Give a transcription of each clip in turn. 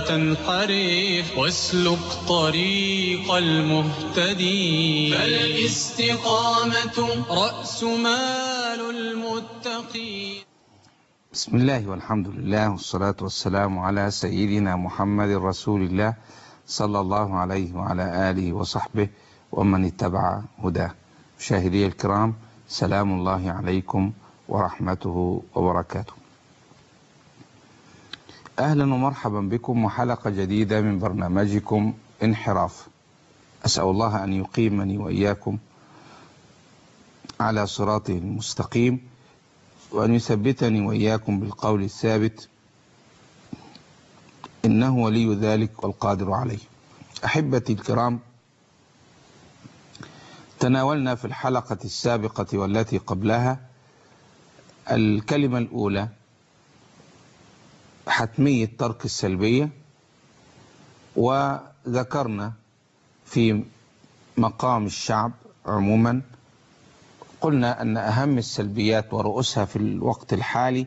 تنحرف واسلك طريق المهتدين فالاستقامة رأس مال المتقين بسم الله والحمد لله والصلاة والسلام على سيدنا محمد رسول الله صلى الله عليه وعلى آله وصحبه ومن اتبع هداه مشاهدي الكرام سلام الله عليكم ورحمته وبركاته أهلا ومرحبا بكم وحلقة جديدة من برنامجكم انحراف أسأل الله أن يقيمني وإياكم على صراطه المستقيم وأن يثبتني وإياكم بالقول الثابت إنه ولي ذلك والقادر عليه أحبتي الكرام تناولنا في الحلقة السابقة والتي قبلها الكلمة الأولى حتمية ترك السلبية وذكرنا في مقام الشعب عموما قلنا أن أهم السلبيات ورؤوسها في الوقت الحالي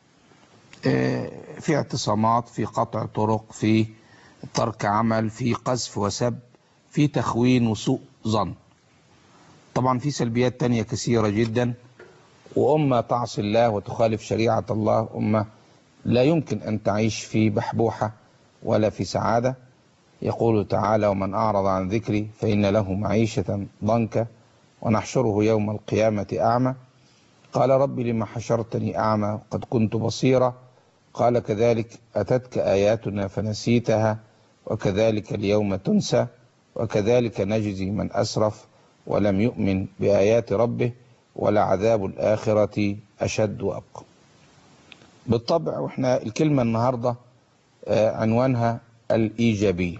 في اعتصامات في قطع طرق في ترك عمل في قذف وسب في تخوين وسوء ظن طبعا في سلبيات تانية كثيرة جدا وأمة تعصي الله وتخالف شريعة الله أمة لا يمكن أن تعيش في بحبوحة ولا في سعادة يقول تعالى ومن أعرض عن ذكري فإن له معيشة ضنكا ونحشره يوم القيامة أعمى قال رب لما حشرتني أعمى قد كنت بصيرا قال كذلك أتتك آياتنا فنسيتها وكذلك اليوم تنسى وكذلك نجزي من أسرف ولم يؤمن بآيات ربه ولعذاب الآخرة أشد وأبقى بالطبع واحنا الكلمة النهاردة عنوانها الإيجابية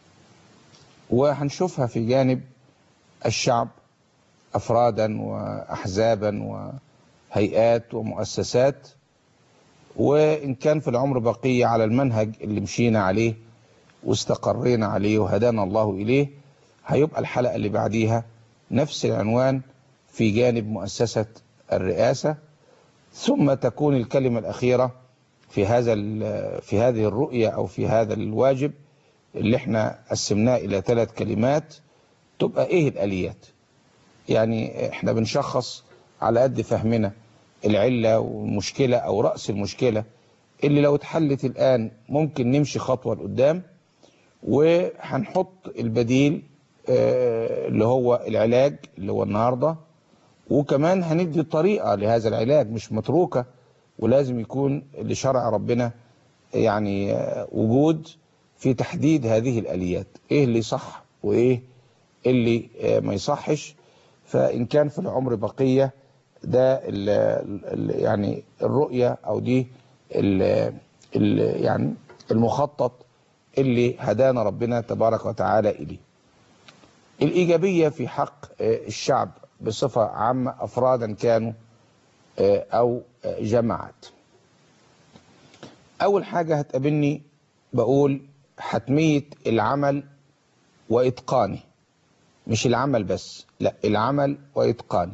وهنشوفها في جانب الشعب أفرادا وأحزابا وهيئات ومؤسسات وإن كان في العمر بقية على المنهج اللي مشينا عليه واستقرينا عليه وهدانا الله إليه هيبقى الحلقة اللي بعديها نفس العنوان في جانب مؤسسة الرئاسة ثم تكون الكلمة الأخيرة في هذا في هذه الرؤية أو في هذا الواجب اللي احنا قسمناه إلى ثلاث كلمات تبقى إيه الآليات يعني احنا بنشخص على قد فهمنا العلة والمشكلة أو رأس المشكلة اللي لو اتحلت الآن ممكن نمشي خطوة لقدام وهنحط البديل اللي هو العلاج اللي هو النهاردة وكمان هندي طريقة لهذا العلاج مش متروكة ولازم يكون لشرع ربنا يعني وجود في تحديد هذه الآليات ايه اللي صح وايه اللي ما يصحش فإن كان في العمر بقية ده ال ال يعني الرؤية أو دي ال ال يعني المخطط اللي هدانا ربنا تبارك وتعالى إليه الإيجابية في حق الشعب بصفة عامة أفرادا كانوا أو جماعات أول حاجة هتقابلني بقول حتمية العمل وإتقانه مش العمل بس لا العمل وإتقانه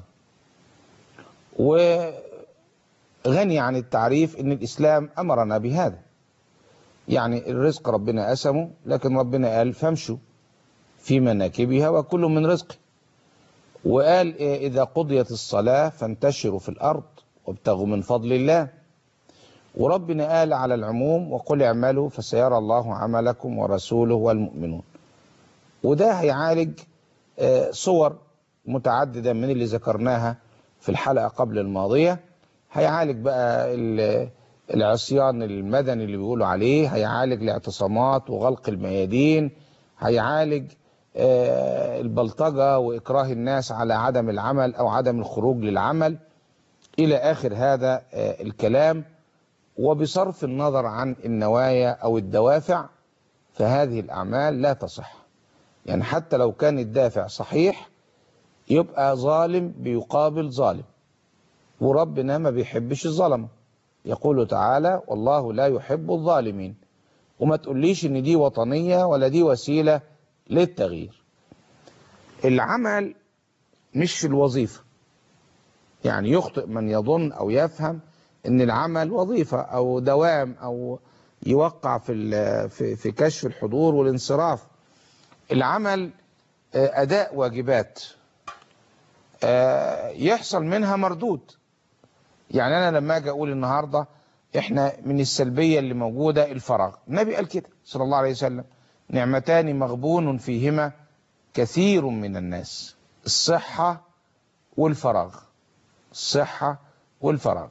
وغني عن التعريف ان الإسلام أمرنا بهذا يعني الرزق ربنا قسمه لكن ربنا قال فامشوا في مناكبها وكل من رزقه وقال إذا قضيت الصلاة فانتشروا في الأرض وابتغوا من فضل الله وربنا قال على العموم وقل اعملوا فسيرى الله عملكم ورسوله والمؤمنون وده هيعالج صور متعددة من اللي ذكرناها في الحلقة قبل الماضية هيعالج بقى العصيان المدني اللي بيقولوا عليه هيعالج الاعتصامات وغلق الميادين هيعالج البلطجة وإكراه الناس على عدم العمل أو عدم الخروج للعمل إلى آخر هذا الكلام وبصرف النظر عن النوايا أو الدوافع فهذه الأعمال لا تصح يعني حتى لو كان الدافع صحيح يبقى ظالم بيقابل ظالم وربنا ما بيحبش الظلمة يقول تعالى والله لا يحب الظالمين وما تقوليش ان دي وطنية ولا دي وسيلة للتغيير العمل مش في الوظيفة يعني يخطئ من يظن او يفهم ان العمل وظيفة او دوام او يوقع في ال- في في كشف الحضور والانصراف العمل آه، اداء واجبات آه، يحصل منها مردود يعني انا لما اجي اقول النهارده احنا من السلبيه اللي موجوده الفراغ النبي قال كده صلى الله عليه وسلم نعمتان مغبون فيهما كثير من الناس الصحه والفراغ الصحه والفراغ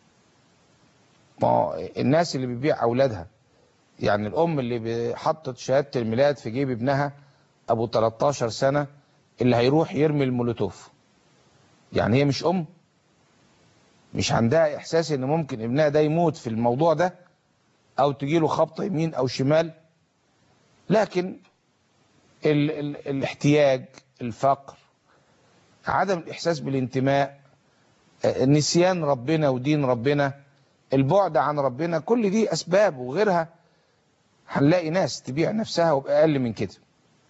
ما هو الناس اللي بتبيع اولادها يعني الام اللي حطت شهاده الميلاد في جيب ابنها ابو 13 سنه اللي هيروح يرمي المولوتوف يعني هي مش ام مش عندها احساس ان ممكن ابنها ده يموت في الموضوع ده او تجيله خبطه يمين او شمال لكن ال ال الاحتياج الفقر عدم الاحساس بالانتماء آه، نسيان ربنا ودين ربنا البعد عن ربنا كل دي اسباب وغيرها هنلاقي ناس تبيع نفسها وبأقل من كده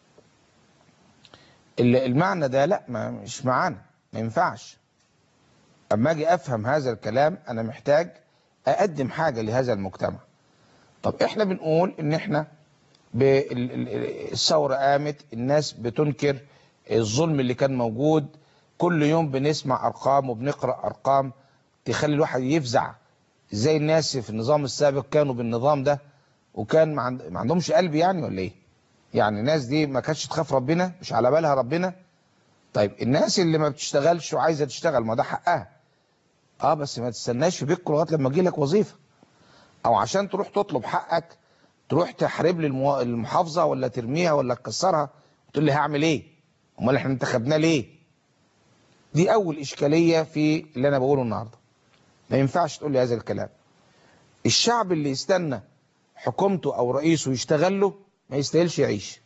ال- المعنى ده لا ما مش معانا ما ينفعش اما اجي افهم هذا الكلام انا محتاج اقدم حاجه لهذا المجتمع طب احنا بنقول ان احنا ب- ال- ال- الثوره قامت الناس بتنكر الظلم اللي كان موجود كل يوم بنسمع ارقام وبنقرا ارقام تخلي الواحد يفزع ازاي الناس في النظام السابق كانوا بالنظام ده وكان ما عند- ما عندهمش قلب يعني ولا ايه يعني الناس دي ما كانتش تخاف ربنا مش على بالها ربنا طيب الناس اللي ما بتشتغلش وعايزه تشتغل ما ده حقها اه بس ما تستناش في بيتكم لغايه لما تجي لك وظيفه او عشان تروح تطلب حقك تروح تحارب لي المو- المحافظه ولا ترميها ولا تكسرها وتقول لي هعمل ايه امال احنا انتخبناه ليه دي اول اشكاليه في اللي انا بقوله النهارده ما ينفعش تقول لي هذا الكلام الشعب اللي يستنى حكومته او رئيسه يشتغل له ما يستاهلش يعيش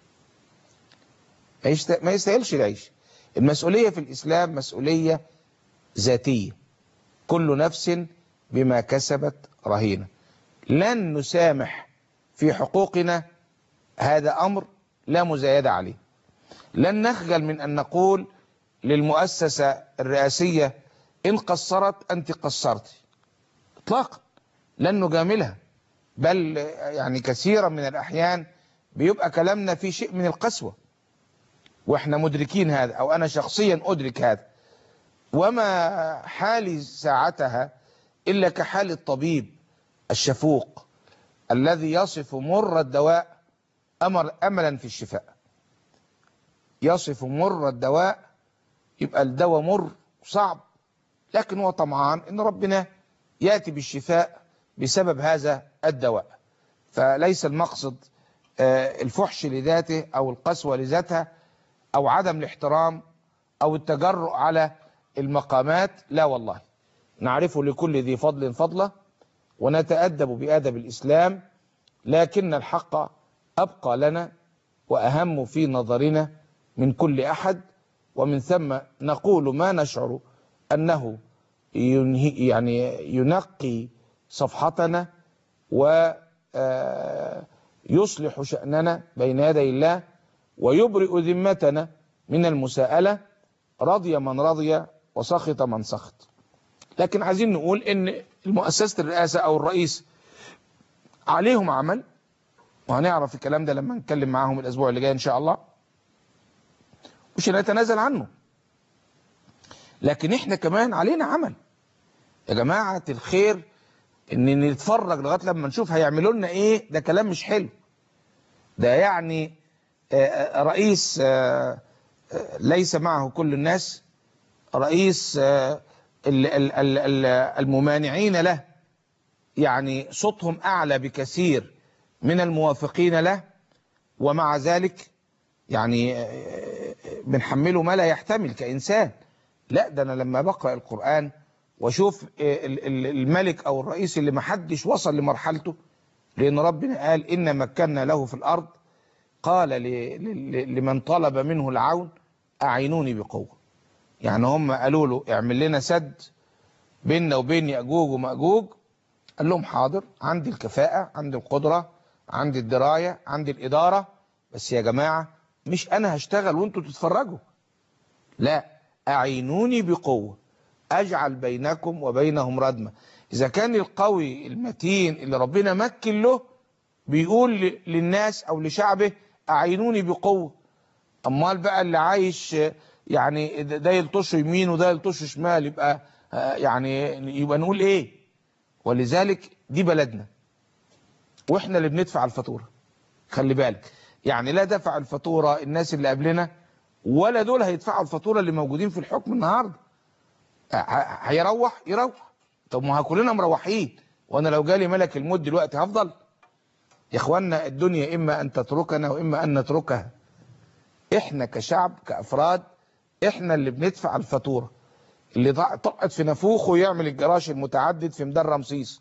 ما, يست... ما يستاهلش يعيش المسؤوليه في الاسلام مسؤوليه ذاتيه كل نفس بما كسبت رهينه لن نسامح في حقوقنا هذا امر لا مزايده عليه لن نخجل من ان نقول للمؤسسه الرئاسيه ان قصرت انت قصرتي اطلاقا لن نجاملها بل يعني كثيرا من الاحيان بيبقى كلامنا في شيء من القسوه واحنا مدركين هذا او انا شخصيا ادرك هذا وما حالي ساعتها الا كحال الطبيب الشفوق الذي يصف مر الدواء امر املا في الشفاء يصف مر الدواء يبقى الدواء مر صعب لكن هو طمعان ان ربنا ياتي بالشفاء بسبب هذا الدواء فليس المقصد آه، الفحش لذاته او القسوه لذاتها او عدم الاحترام او التجرؤ على المقامات لا والله نعرف لكل ذي فضل فضله ونتادب بادب الاسلام لكن الحق ابقى لنا واهم في نظرنا من كل احد ومن ثم نقول ما نشعر انه ينهي يعني ينقي صفحتنا ويصلح شأننا بين يدي الله ويبرئ ذمتنا من المساءلة رضي من رضي وسخط من سخط لكن عايزين نقول ان المؤسسة الرئاسة او الرئيس عليهم عمل وهنعرف الكلام ده لما نتكلم معاهم الاسبوع اللي جاي ان شاء الله مش هنتنازل عنه لكن احنا كمان علينا عمل يا جماعة الخير ان نتفرج لغاية لما نشوف هيعملوا لنا ايه ده كلام مش حلو ده يعني آه، آه، رئيس آه، آه، ليس معه كل الناس رئيس آه، ال- ال- ال- ال- الممانعين له يعني صوتهم اعلى بكثير من الموافقين له ومع ذلك يعني آه، بنحمله ما لا يحتمل كإنسان لا ده أنا لما بقرأ القرآن واشوف آه، ال- ال- الملك أو الرئيس اللي محدش وصل لمرحلته لأن ربنا قال إن مكنا له في الأرض قال ل- ل- لمن طلب منه العون أعينوني بقوة يعني هم قالوا له اعمل لنا سد بيننا وبين يأجوج ومأجوج قال لهم حاضر عندي الكفاءة عندي القدرة عندي الدراية عندي الإدارة بس يا جماعة مش أنا هشتغل وانتوا تتفرجوا لا أعينوني بقوة أجعل بينكم وبينهم ردمة اذا كان القوي المتين اللي ربنا مكن له بيقول ل- للناس او لشعبه اعينوني بقوه امال بقى اللي عايش آه، يعني ده ده يلطشه يمين وده يلطشه شمال يبقى آه، يعني يبقى نقول ايه ولذلك دي بلدنا واحنا اللي بندفع الفاتوره خلي بالك يعني لا دفع الفاتوره الناس اللي قبلنا ولا دول هيدفعوا الفاتوره اللي موجودين في الحكم النهارده ه- ه- هيروح يروح طب ما ها كلنا مروحين وانا لو جالي ملك الموت دلوقتي هفضل يا اخوانا الدنيا اما ان تتركنا واما ان نتركها احنا كشعب كافراد احنا اللي بندفع الفاتوره اللي ضاع- طقت في نافوخه يعمل الجراش المتعدد في ميدان رمسيس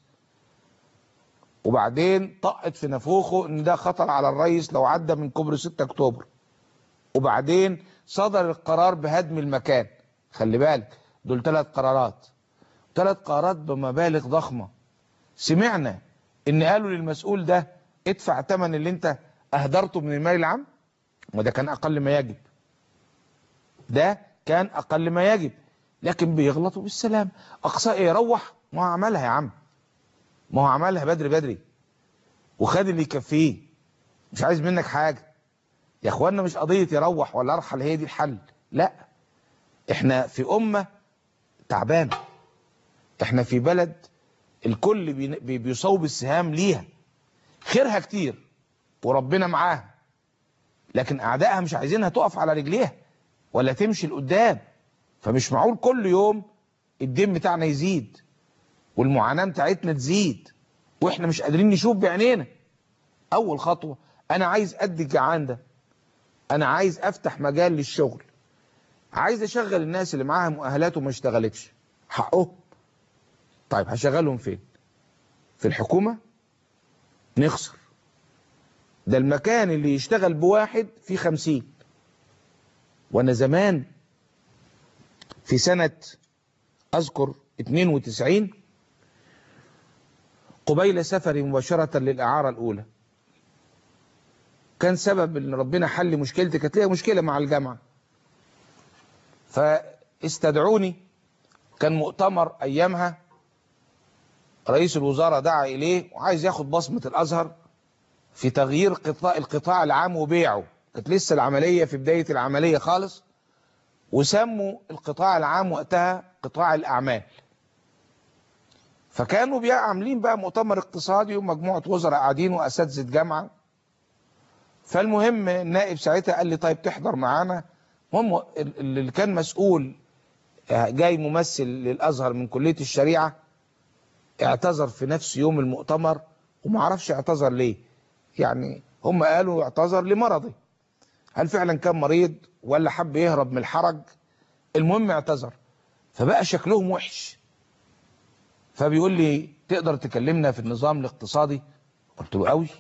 وبعدين طقت في نافوخه ان ده خطر على الرئيس لو عدى من كوبري 6 اكتوبر وبعدين صدر القرار بهدم المكان خلي بالك دول ثلاث قرارات ثلاث قرارات بمبالغ ضخمة سمعنا ان قالوا للمسؤول ده ادفع ثمن اللي انت اهدرته من المال العام وده كان اقل ما يجب ده كان اقل ما يجب لكن بيغلطوا بالسلام اقصى ايه يروح ما هو عملها يا عم ما هو عملها بدري بدري وخد اللي يكفيه مش عايز منك حاجة يا اخوانا مش قضية يروح ولا ارحل هي دي الحل لا احنا في امة تعبانة احنا في بلد الكل بي- بي- بيصوب السهام ليها خيرها كتير وربنا معاها لكن اعدائها مش عايزينها تقف على رجليها ولا تمشي لقدام فمش معقول كل يوم الدين بتاعنا يزيد والمعاناة بتاعتنا تزيد واحنا مش قادرين نشوف بعينينا اول خطوة انا عايز قد الجعان ده انا عايز افتح مجال للشغل عايز اشغل الناس اللي معاها مؤهلات وما اشتغلتش حقهم طيب هشغلهم فين في الحكومة نخسر ده المكان اللي يشتغل بواحد فيه خمسين وانا زمان في سنة اذكر 92 قبيل سفري مباشرة للإعارة الأولى كان سبب ان ربنا حل مشكلتي كانت ليا مشكلة مع الجامعة فاستدعوني كان مؤتمر أيامها رئيس الوزارة دعا إليه وعايز ياخد بصمة الأزهر في تغيير قطاع القطاع العام وبيعه كانت لسه العملية في بداية العملية خالص وسموا القطاع العام وقتها قطاع الأعمال فكانوا بقى عاملين بقى مؤتمر اقتصادي ومجموعة وزراء قاعدين وأساتذة جامعة فالمهم النائب ساعتها قال لي طيب تحضر معانا هم اللي كان مسؤول جاي ممثل للأزهر من كلية الشريعة اعتذر في نفس يوم المؤتمر وما عرفش اعتذر ليه يعني هم قالوا اعتذر لمرضه هل فعلا كان مريض ولا حب يهرب من الحرج المهم اعتذر فبقى شكلهم وحش فبيقول لي تقدر تكلمنا في النظام الاقتصادي قلت له قوي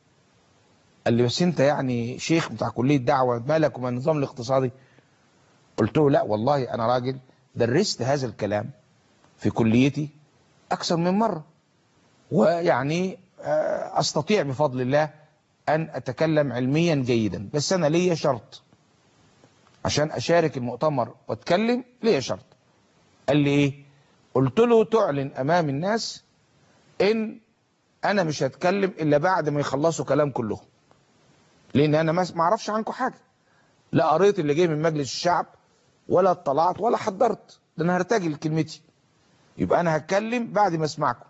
قال لي بس انت يعني شيخ بتاع كلية دعوة مالك وما النظام الاقتصادي قلت له لا والله انا راجل درست هذا الكلام في كليتي اكثر من مرة ويعني آه، استطيع بفضل الله ان اتكلم علميا جيدا بس انا ليا شرط عشان اشارك المؤتمر واتكلم ليا شرط قال لي ايه قلت له تعلن امام الناس ان انا مش هتكلم الا بعد ما يخلصوا كلام كلهم لان انا ما ما اعرفش عنكم حاجه لا قريت اللي جاي من مجلس الشعب ولا اطلعت ولا حضرت ده انا هرتجل كلمتي يبقى انا هتكلم بعد ما اسمعكم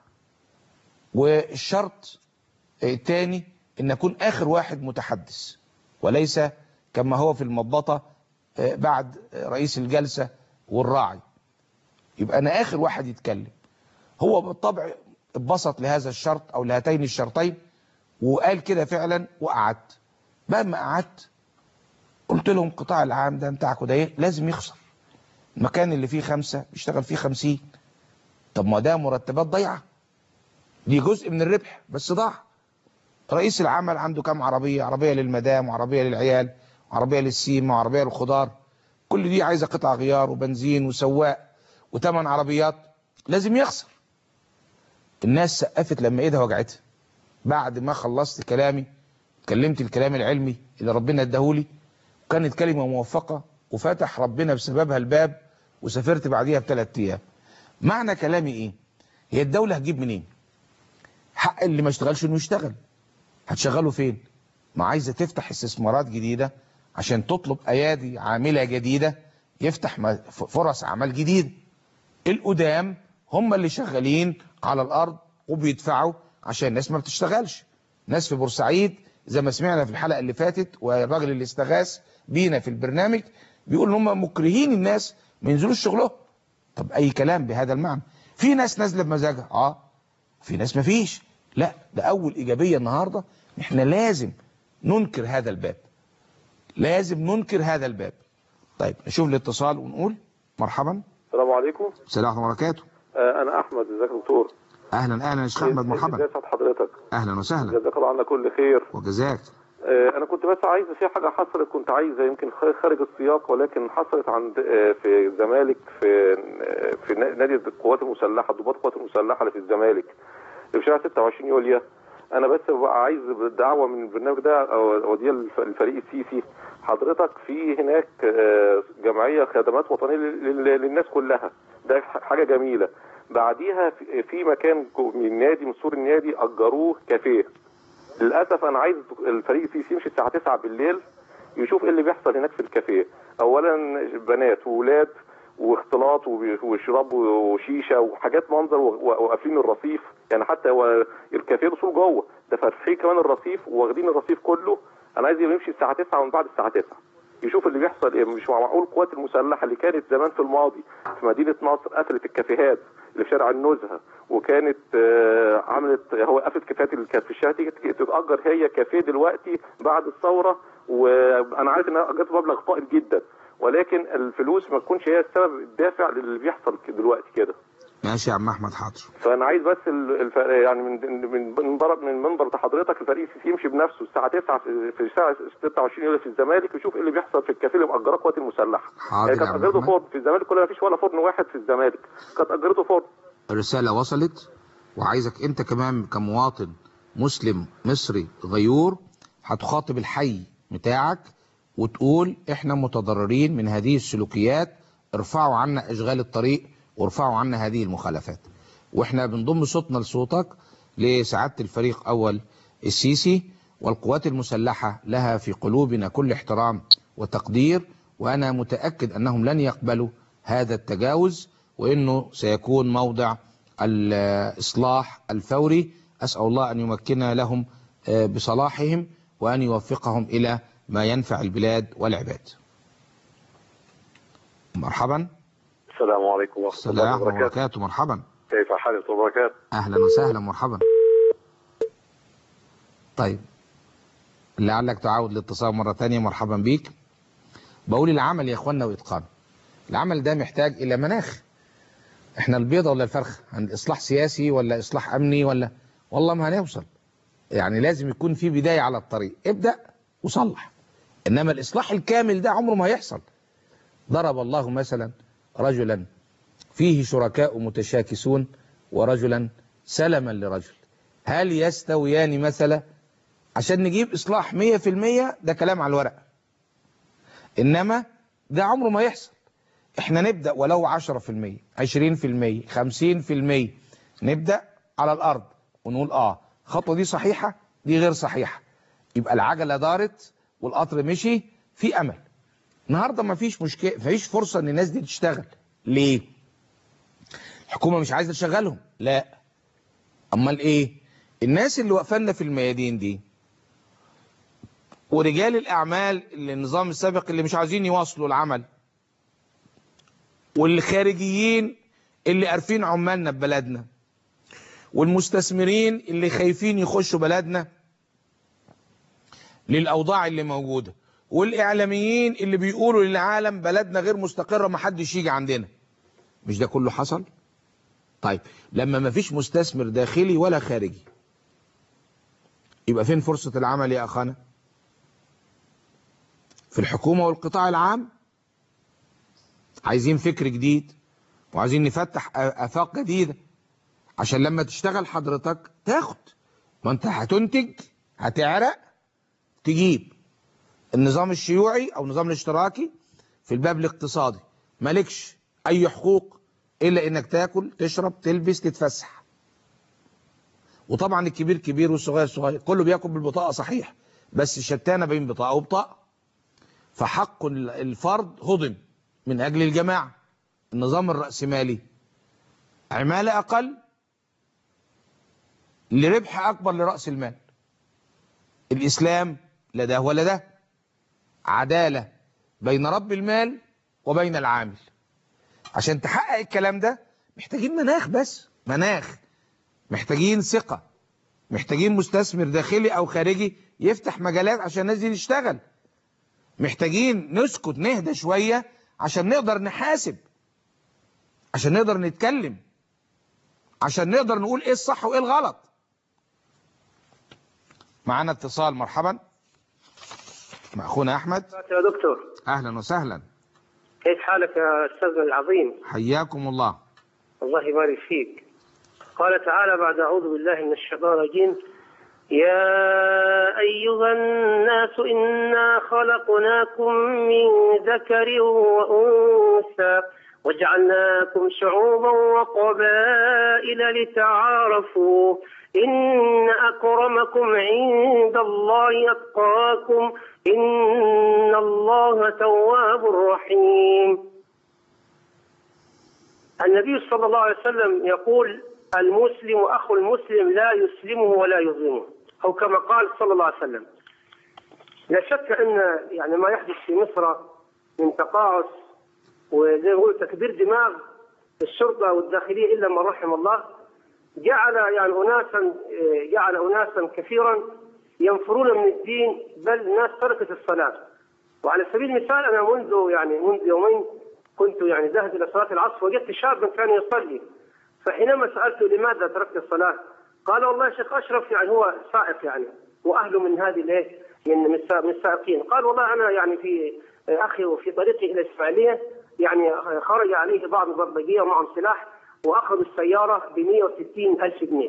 والشرط الثاني ان اكون اخر واحد متحدث وليس كما هو في المضبطه آه، بعد رئيس الجلسه والراعي يبقى انا اخر واحد يتكلم هو بالطبع اتبسط لهذا الشرط او لهاتين الشرطين وقال كده فعلا وقعدت بعد ما قعدت قلت لهم القطاع العام ده بتاعكم ده ايه لازم يخسر المكان اللي فيه خمسة يشتغل فيه خمسين طب ما ده مرتبات ضيعة دي جزء من الربح بس ضاع رئيس العمل عنده كام عربية عربية للمدام وعربية للعيال وعربية للسيمة وعربية للخضار كل دي عايزة قطع غيار وبنزين وسواق وثمان عربيات لازم يخسر الناس سقفت لما ايدها وجعتها بعد ما خلصت كلامي اتكلمت الكلام العلمي اللي ربنا اداهولي وكانت كلمة موفقة وفتح ربنا بسببها الباب وسافرت بعديها بثلاث ايام معنى كلامي ايه هي الدولة هتجيب منين حق اللي ما اشتغلش انه يشتغل هتشغله فين ما عايزة تفتح استثمارات جديدة عشان تطلب ايادي عاملة جديدة يفتح م- ف- فرص عمل جديدة القدام هم اللي شغالين على الارض وبيدفعوا عشان الناس ما بتشتغلش ناس في بورسعيد زي ما سمعنا في الحلقة اللي فاتت والراجل اللي استغاث بينا في البرنامج بيقول ان هم مكرهين الناس ما ينزلوش شغلهم طب اي كلام بهذا المعنى في ناس نازله بمزاجها اه في ناس ما فيش لا ده اول ايجابيه النهارده احنا لازم ننكر هذا الباب لازم ننكر هذا الباب طيب نشوف الاتصال ونقول مرحبا السلام عليكم السلام ورحمه الله وبركاته آه انا احمد ازيك يا دكتور اهلا اهلا يا شيخ احمد مرحبا ازي صحة حضرتك اهلا وسهلا جزاك الله عنا كل خير وجزاك آه انا كنت بس عايز في حاجه حصلت كنت عايزه يمكن خ- خارج السياق ولكن حصلت عند آه في الزمالك في آه في نا- نادي القوات المسلحه ضباط القوات المسلحه اللي في الزمالك اللي في شارع 26 يوليو انا بس ببقى عايز دعوه من البرنامج ده او اوديه للفريق السيسي حضرتك في هناك آه، جمعيه خدمات وطنيه لل- لل- للناس كلها ده حاجه جميله بعديها في- في مكان جو- من النادي من سور النادي اجروه كافيه للاسف انا عايز الفريق السيسي يمشي الساعه 9 بالليل يشوف ايه اللي بيحصل هناك في الكافيه اولا بنات وولاد واختلاط وبي- وشراب وشيشه وحاجات منظر و- و- وقافلين الرصيف يعني حتى هو الكافيه رسول جوه ده فاتحين كمان الرصيف واخدين الرصيف كله انا عايز يمشي الساعه 9 ومن بعد الساعه 9 يشوف اللي بيحصل ايه مش معقول القوات المسلحه اللي كانت زمان في الماضي في مدينه نصر قفلت الكافيهات اللي في شارع النزهه وكانت آه، عملت هو قفلت كافيهات اللي كانت في الشارع تيجي تتاجر هي كافيه دلوقتي بعد الثوره وانا عارف انها اجرت مبلغ طائل جدا ولكن الفلوس ما تكونش هي السبب الدافع للي بيحصل دلوقتي كده ماشي يا عم احمد حاضر فانا عايز بس ال- الف... يعني من من منبر من منبر حضرتك الفريق السيسي يمشي بنفسه الساعه 9 في في الساعه 26 يوليو في الزمالك يشوف ايه اللي بيحصل في الكافيه اللي مأجراه القوات المسلحه حاضر هي يا كانت عم اجرته أحمد. فرن في الزمالك كلها ما فيش ولا فرن واحد في الزمالك كانت اجرته فرن الرسالة وصلت وعايزك انت كمان كمواطن مسلم مصري غيور هتخاطب الحي بتاعك وتقول احنا متضررين من هذه السلوكيات ارفعوا عنا اشغال الطريق وارفعوا عنا هذه المخالفات واحنا بنضم صوتنا لصوتك لسعادة الفريق اول السيسي والقوات المسلحة لها في قلوبنا كل احترام وتقدير وانا متأكد انهم لن يقبلوا هذا التجاوز وانه سيكون موضع الاصلاح الفوري اسال الله ان يمكن لهم آه، بصلاحهم وان يوفقهم الى ما ينفع البلاد والعباد. مرحبا السلام عليكم ورحمه السلام ورحمه الله وبركاته مرحبا كيف حالك وبركاته اهلا وسهلا مرحبا. طيب لعلك تعاود الاتصال مره ثانيه مرحبا بيك. بقول العمل يا اخوانا واتقان. العمل ده محتاج الى مناخ. احنا البيضه ولا الفرخه؟ عند اصلاح سياسي ولا اصلاح امني ولا والله ما هنوصل. يعني لازم يكون في بدايه على الطريق، ابدا وصلح. انما الاصلاح الكامل ده عمره ما هيحصل. ضرب الله مثلا رجلا فيه شركاء متشاكسون ورجلا سلما لرجل. هل يستويان مثلا؟ عشان نجيب اصلاح 100% ده كلام على الورق. انما ده عمره ما يحصل. احنا نبدأ ولو 10% 20% 50% نبدأ على الأرض ونقول آه الخطوة دي صحيحة دي غير صحيحة يبقى العجلة دارت والقطر مشي في أمل النهاردة ما فيش مشكلة ما فيش فرصة إن الناس دي تشتغل ليه؟ الحكومة مش عايزة تشغلهم لا أمال إيه؟ الناس اللي واقفانا في الميادين دي ورجال الأعمال اللي النظام السابق اللي مش عايزين يواصلوا العمل والخارجيين اللي قارفين عمالنا ببلدنا والمستثمرين اللي خايفين يخشوا بلدنا للأوضاع اللي موجودة والإعلاميين اللي بيقولوا للعالم بلدنا غير مستقرة محدش يجي عندنا مش ده كله حصل طيب لما ما فيش مستثمر داخلي ولا خارجي يبقى فين فرصة العمل يا أخانا في الحكومة والقطاع العام عايزين فكر جديد وعايزين نفتح آفاق جديدة عشان لما تشتغل حضرتك تاخد ما انت هتنتج هتعرق تجيب النظام الشيوعي او النظام الاشتراكي في الباب الاقتصادي مالكش اي حقوق الا انك تاكل تشرب تلبس تتفسح وطبعا الكبير كبير والصغير صغير كله بياكل بالبطاقة صحيح بس شتانة بين بطاقة وبطاقة فحق الفرد هضم من أجل الجماعة النظام الرأسمالي عمالة أقل لربح أكبر لرأس المال الإسلام لا ده ولا ده عدالة بين رب المال وبين العامل عشان تحقق الكلام ده محتاجين مناخ بس مناخ محتاجين ثقة محتاجين مستثمر داخلي أو خارجي يفتح مجالات عشان الناس دي تشتغل محتاجين نسكت نهدى شوية عشان نقدر نحاسب عشان نقدر نتكلم عشان نقدر نقول ايه الصح وايه الغلط معانا اتصال مرحبا مع اخونا احمد يا دكتور اهلا وسهلا كيف حالك يا استاذنا العظيم حياكم الله الله يبارك فيك قال تعالى بعد اعوذ بالله من الشيطان الرجيم يا ايها الناس انا خلقناكم من ذكر وانثى وجعلناكم شعوبا وقبائل لتعارفوا إن أكرمكم عند الله أتقاكم إن الله تواب رحيم النبي صلى الله عليه وسلم يقول المسلم أخو المسلم لا يسلمه ولا يظلمه أو كما قال صلى الله عليه وسلم لا شك أن يعني ما يحدث في مصر من تقاعس وزي ما يقول تكبير دماغ الشرطة والداخلية إلا من رحم الله جعل يعني أناسا جعل أناسا كثيرا ينفرون من الدين بل ناس تركت الصلاة وعلى سبيل المثال أنا منذ يعني منذ يومين كنت يعني ذاهب إلى صلاة العصر وجدت شابا كان يصلي فحينما سألته لماذا تركت الصلاة؟ قال والله يا شيخ أشرف يعني هو سائق يعني وأهله من هذه الايه من من السائقين قال والله أنا يعني في أخي وفي طريقي إلى الإسماعيلية يعني خرج عليه بعض البلطجية ومعهم سلاح واخذوا السياره ب 160 الف جنيه.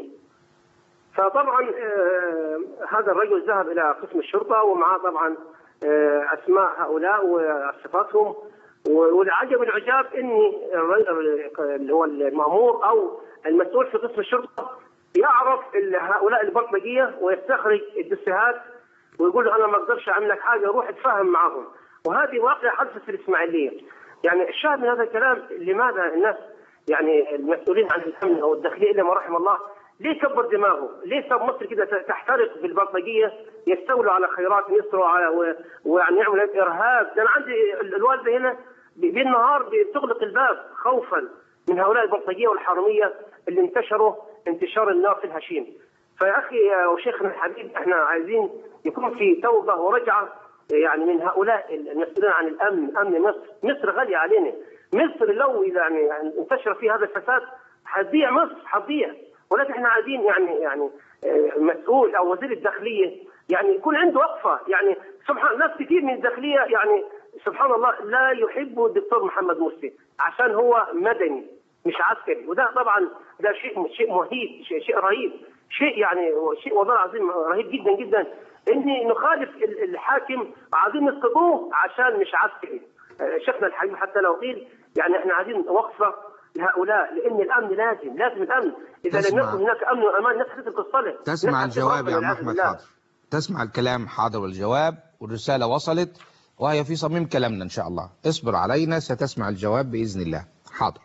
فطبعا آه هذا الرجل ذهب الى قسم الشرطه ومعاه طبعا آه اسماء هؤلاء وصفاتهم والعجب العجاب اني اللي هو المامور او المسؤول في قسم الشرطه يعرف هؤلاء البلطجيه ويستخرج الدسيهات ويقول له انا ما اقدرش اعمل لك حاجه روح اتفاهم معهم وهذه واقعه حدثت في الاسماعيليه يعني الشاهد من هذا الكلام لماذا الناس يعني المسؤولين عن الامن او الداخليه الا ما رحم الله ليه كبر دماغه؟ ليه ساب مصر كده تحترق بالبلطجيه يستولوا على خيرات مصر وعلى ويعني يعملوا ارهاب ده انا عندي الوالده هنا بالنهار بتغلق الباب خوفا من هؤلاء البلطجيه والحراميه اللي انتشروا انتشار النار في الهشيم. فيا اخي وشيخنا الحبيب احنا عايزين يكون في توبه ورجعه يعني من هؤلاء المسؤولين عن الامن امن مصر، مصر غاليه علينا، مصر لو يعني انتشر فيها هذا الفساد هتضيع مصر هتضيع ولكن احنا عايزين يعني يعني مسؤول او وزير الداخليه يعني يكون عنده وقفه يعني سبحان ناس كثير من الداخليه يعني سبحان الله لا يحب الدكتور محمد مرسي عشان هو مدني مش عسكري وده طبعا ده شيء شيء مهيب شيء, شيء رهيب شيء يعني شيء والله العظيم رهيب جدا جدا ان نخالف الحاكم عايزين نسقطوه عشان مش عسكري شيخنا الحبيب حتى لو قيل يعني احنا عايزين وقفه لهؤلاء لان الامن لازم لازم الامن اذا لم يكن هناك امن وامان الناس تترك الصلاه تسمع الجواب يا عم احمد حاضر تسمع الكلام حاضر والجواب والرساله وصلت وهي في صميم كلامنا ان شاء الله اصبر علينا ستسمع الجواب باذن الله حاضر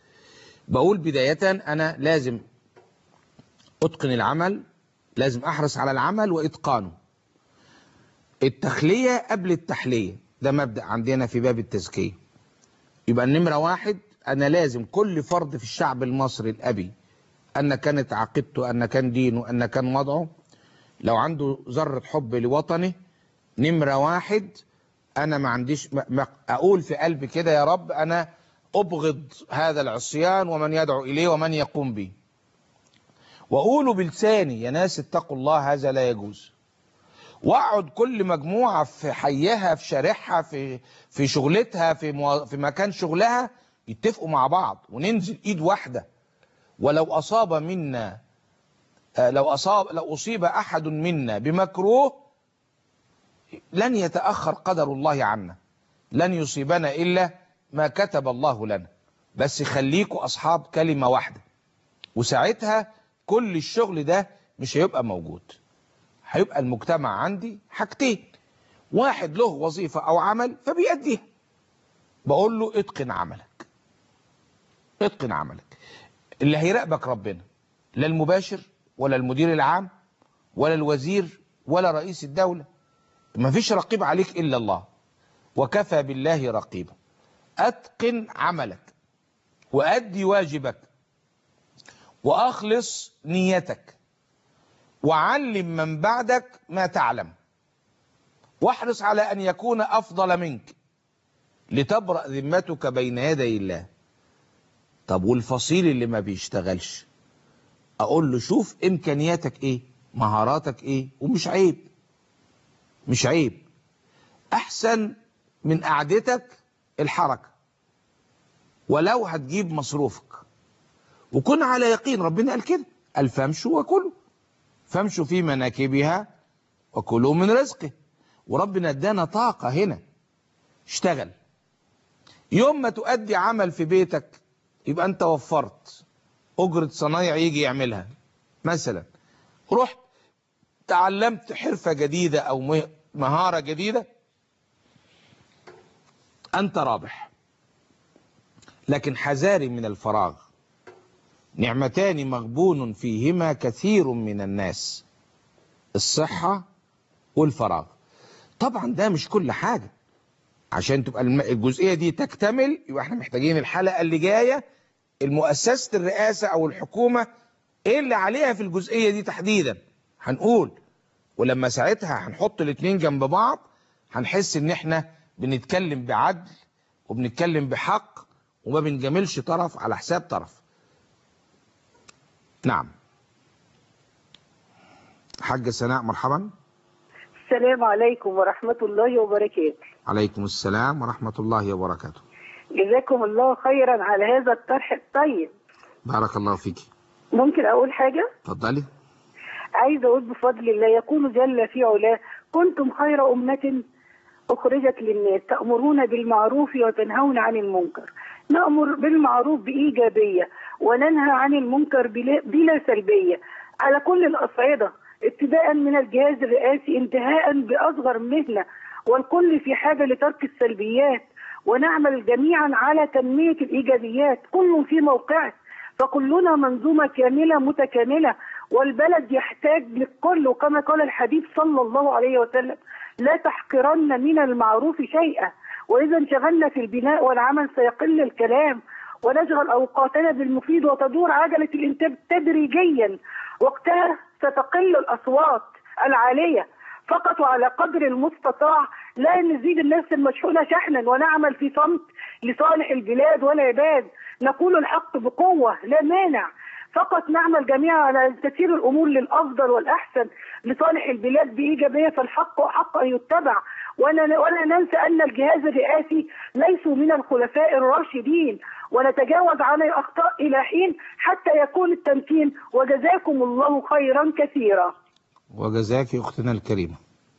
بقول بدايه انا لازم اتقن العمل لازم احرص على العمل واتقانه التخليه قبل التحليه ده مبدا عندنا في باب التزكيه يبقى النمرة واحد أنا لازم كل فرد في الشعب المصري الأبي أن كانت عقيدته أن كان دينه أن كان وضعه لو عنده ذرة حب لوطنه نمرة واحد أنا ما عنديش ما أقول في قلبي كده يا رب أنا أبغض هذا العصيان ومن يدعو إليه ومن يقوم به وأقول بلساني يا ناس اتقوا الله هذا لا يجوز واقعد كل مجموعه في حيها في شارعها في في شغلتها في مو... في مكان شغلها يتفقوا مع بعض وننزل ايد واحده ولو اصاب منا لو اصاب لو اصيب احد منا بمكروه لن يتاخر قدر الله عنا لن يصيبنا الا ما كتب الله لنا بس خليكوا اصحاب كلمه واحده وساعتها كل الشغل ده مش هيبقى موجود هيبقى المجتمع عندي حاجتين واحد له وظيفة أو عمل فبيأديها بقول له اتقن عملك اتقن عملك اللي هيراقبك ربنا لا المباشر ولا المدير العام ولا الوزير ولا رئيس الدولة ما فيش رقيب عليك إلا الله وكفى بالله رقيبا أتقن عملك وأدي واجبك وأخلص نيتك وعلم من بعدك ما تعلم واحرص على أن يكون أفضل منك لتبرأ ذمتك بين يدي الله طب والفصيل اللي ما بيشتغلش أقول له شوف إمكانياتك إيه مهاراتك إيه ومش عيب مش عيب أحسن من قعدتك الحركة ولو هتجيب مصروفك وكن على يقين ربنا قال كده قال فامشوا وكلوا فامشوا في مناكبها وكلوا من رزقه وربنا ادانا طاقة هنا اشتغل يوم ما تؤدي عمل في بيتك يبقى انت وفرت اجرة صنايع يجي يعملها مثلا رحت تعلمت حرفة جديدة او مه- مهارة جديدة انت رابح لكن حذاري من الفراغ نعمتان مغبون فيهما كثير من الناس الصحة والفراغ طبعا ده مش كل حاجة عشان تبقى الم- الجزئية دي تكتمل يبقى احنا محتاجين الحلقة اللي جاية المؤسسة الرئاسة او الحكومة ايه اللي عليها في الجزئية دي تحديدا هنقول ولما ساعتها هنحط الاتنين جنب بعض هنحس ان احنا بنتكلم بعدل وبنتكلم بحق وما بنجاملش طرف على حساب طرف نعم حاجة سناء مرحبا السلام عليكم ورحمة الله وبركاته عليكم السلام ورحمة الله وبركاته جزاكم الله خيرا على هذا الطرح الطيب بارك الله فيك ممكن أقول حاجة اتفضلي عايزة أقول بفضل الله يقول جل في علاه كنتم خير أمة أخرجت للناس تأمرون بالمعروف وتنهون عن المنكر نأمر بالمعروف بإيجابية وننهى عن المنكر بلا, بلا سلبية على كل الأصعدة ابتداء من الجهاز الرئاسي انتهاء بأصغر مهنة والكل في حاجة لترك السلبيات ونعمل جميعا على تنمية الإيجابيات كل في موقعه فكلنا منظومة كاملة متكاملة والبلد يحتاج للكل وكما قال الحبيب صلى الله عليه وسلم لا تحقرن من المعروف شيئا وإذا انشغلنا في البناء والعمل سيقل الكلام ونشغل أوقاتنا بالمفيد وتدور عجلة الإنتاج تدريجيا وقتها ستقل الأصوات العالية فقط وعلى قدر المستطاع لا نزيد الناس المشحونة شحنا ونعمل في صمت لصالح البلاد والعباد نقول الحق بقوة لا مانع فقط نعمل جميعا على تسيير الامور للافضل والاحسن لصالح البلاد بايجابيه فالحق حق ان يتبع ولا ولا ننسى ان الجهاز الرئاسي ليسوا من الخلفاء الراشدين ونتجاوز عن الاخطاء الى حين حتى يكون التمكين وجزاكم الله خيرا كثيرا. وجزاك أختنا الكريمة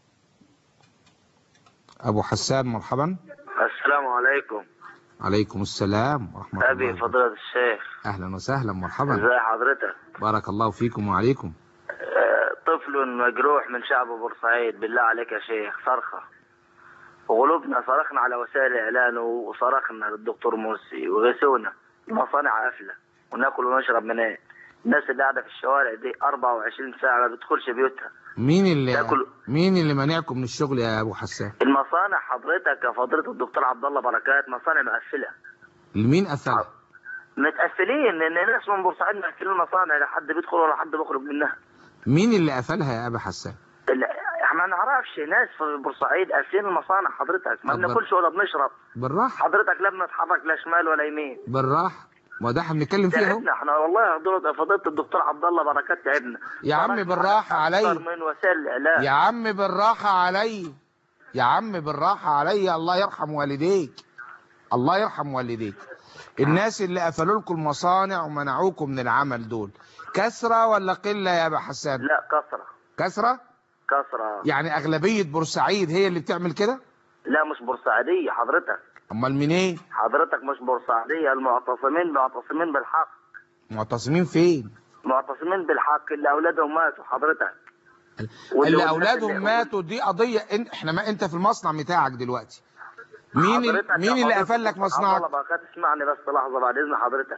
أبو حسان مرحبا السلام عليكم عليكم السلام ورحمة أبي الله فضيلة الشيخ أهلا وسهلا مرحبا ازي حضرتك بارك الله فيكم وعليكم آه، طفل مجروح من شعب بورسعيد بالله عليك يا شيخ صرخة وغلوبنا صرخنا على وسائل الإعلان وصرخنا للدكتور مرسي وغسونا مصانع قافلة وناكل ونشرب منين الناس اللي قاعدة في الشوارع دي 24 ساعة ما بتدخلش بيوتها مين اللي تاكل- مين اللي منعكم من الشغل يا أبو حسان المصانع حضرتك يا فضيلة الدكتور عبد الله بركات مصانع مقفلة مين قفلها متقفلين لأن ناس من بورسعيد مقفلين المصانع لا حد بيدخل ولا حد بيخرج منها مين اللي قفلها يا أبو حسان لا، احنا ما نعرفش ناس في بورسعيد قافلين المصانع حضرتك ما طب بناكلش ولا بنشرب بالراحة حضرتك لا بنتحرك لا شمال ولا يمين بالراحة ما ده احنا بنتكلم فيه اهو تعبنا احنا والله يا حضرة فضيلة الدكتور عبد الله بركات تعبنا يا عم صرفنا بالراحة علي. أكتر من وسائل الاعلام يا عم بالراحة علي يا عم بالراحة علي الله يرحم والديك الله يرحم والديك الناس اللي قفلوا لكم المصانع ومنعوكم من العمل دول كثرة ولا قلة يا أبو حسان لا كسرة كثرة كسرة يعني أغلبية بورسعيد هي اللي بتعمل كده لا مش بورسعيدية حضرتك أمال منين حضرتك مش بورسعيدية المعتصمين معتصمين بالحق معتصمين فين معتصمين بالحق اللي اولادهم ماتوا حضرتك واللي- اللي والناس اولادهم اللي- ماتوا دي قضيه إن احنا ما انت في المصنع بتاعك دلوقتي مين ال- حضرتك يا مين اللي حضرتك قفل لك عبد الله مصنعك بركات اسمعني بس لحظه بعد اذن حضرتك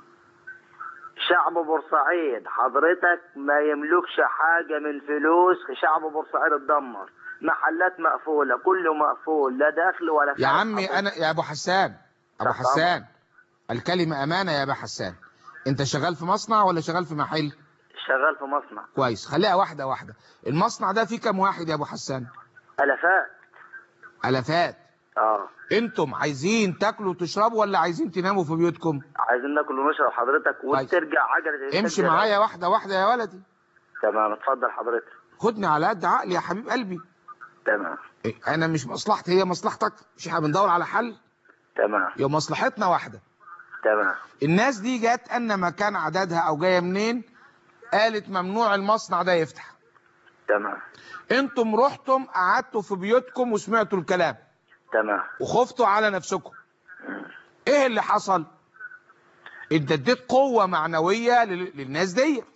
شعب بورسعيد حضرتك ما يملكش حاجه من فلوس شعب بورسعيد اتدمر محلات مقفوله كله مقفول لا داخل ولا يا خارج عمي حضرتك. انا يا ابو حسان ابو تحت حسان الكلمه امانه يا ابو حسان انت شغال في مصنع ولا شغال في محل شغال في مصنع كويس خليها واحده واحده المصنع ده فيه كام واحد يا ابو حسان الافات الافات اه انتم عايزين تاكلوا وتشربوا ولا عايزين تناموا في بيوتكم عايزين ناكل ونشرب حضرتك كويس. وترجع عجله امشي السجل. معايا واحده واحده يا ولدي تمام اتفضل حضرتك خدني على قد عقلي يا حبيب قلبي تمام إيه، انا مش مصلحتي هي مصلحتك مش احنا بندور على حل تمام يا مصلحتنا واحده تمام الناس دي جت ان ما كان عددها او جايه منين قالت ممنوع المصنع ده يفتح تمام انتم رحتم قعدتوا في بيوتكم وسمعتوا الكلام تمام وخفتوا على نفسكم ايه اللي حصل انت اديت قوة معنوية لل- للناس ديت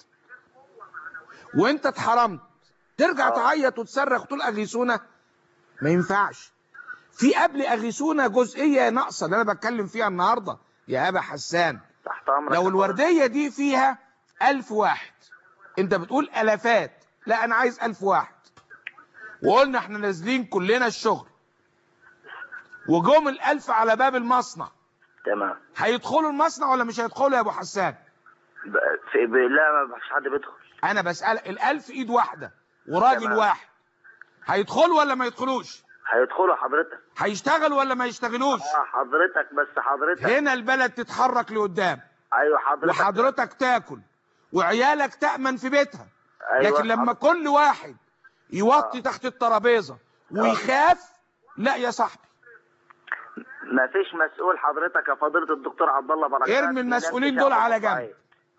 وانت اتحرمت ترجع آه. تعيط وتصرخ وتقول اغيثونا ما ينفعش في قبل اغيثونا جزئية ناقصة اللي انا بتكلم فيها النهاردة يا ابا حسان تحت امرك لو يا الوردية دي فيها ألف واحد انت بتقول ألفات لا أنا عايز ألف واحد وقلنا احنا نازلين كلنا الشغل وجم الألف على باب المصنع تمام هيدخلوا المصنع ولا مش هيدخلوا يا أبو حسان ب... في... ب... لا ما فيش حد بيدخل أنا بسأل الألف إيد واحدة وراجل تمام. واحد هيدخلوا ولا ما يدخلوش هيدخلوا حضرتك هيشتغلوا ولا ما يشتغلوش اه حضرتك بس حضرتك هنا البلد تتحرك لقدام ايوه حضرتك وحضرتك تاكل وعيالك تأمن في بيتها أيوة لكن لما حضرتك. كل واحد يوطي تحت الترابيزه ويخاف لا يا صاحبي ما فيش مسؤول حضرتك يا فضيله الدكتور عبد الله بركات ارمي المسؤولين ينام في دول شعب على جنب. بورسعيد.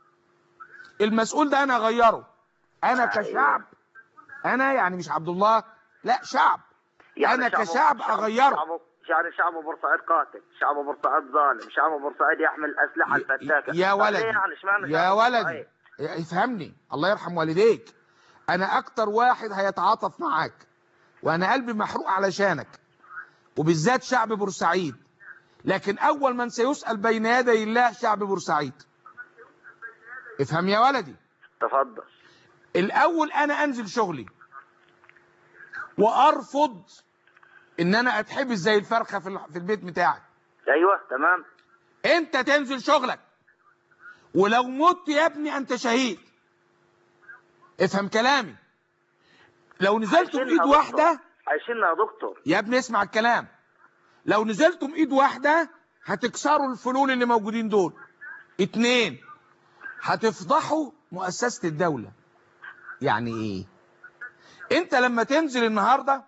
المسؤول ده انا اغيره انا أيوة. كشعب انا يعني مش عبد الله لا شعب أنا كشعب أغيره. شعب يعني شعب بورسعيد قاتل شعب بورسعيد ظالم شعب بورسعيد يحمل الاسلحه الفتاكه يا طب ولدي ليه يعني اشمعنى يا شعب ولدي بورسعيد؟ افهمني الله يرحم والديك انا اكتر واحد هيتعاطف معاك وانا قلبي محروق علشانك وبالذات شعب بورسعيد لكن اول من سيسأل بين يدي الله شعب بورسعيد افهم يا ولدي تفضل الاول انا انزل شغلي وارفض ان انا اتحبس زي الفرخه في ال- في البيت بتاعي ايوه تمام انت تنزل شغلك ولو مت يا ابني انت شهيد افهم كلامي لو نزلتم عايشين ايد يا واحده دكتور. عايشين يا دكتور يا ابني اسمع الكلام لو نزلتم ايد واحده هتكسروا الفلول اللي موجودين دول اتنين هتفضحوا مؤسسه الدوله يعني ايه انت لما تنزل النهارده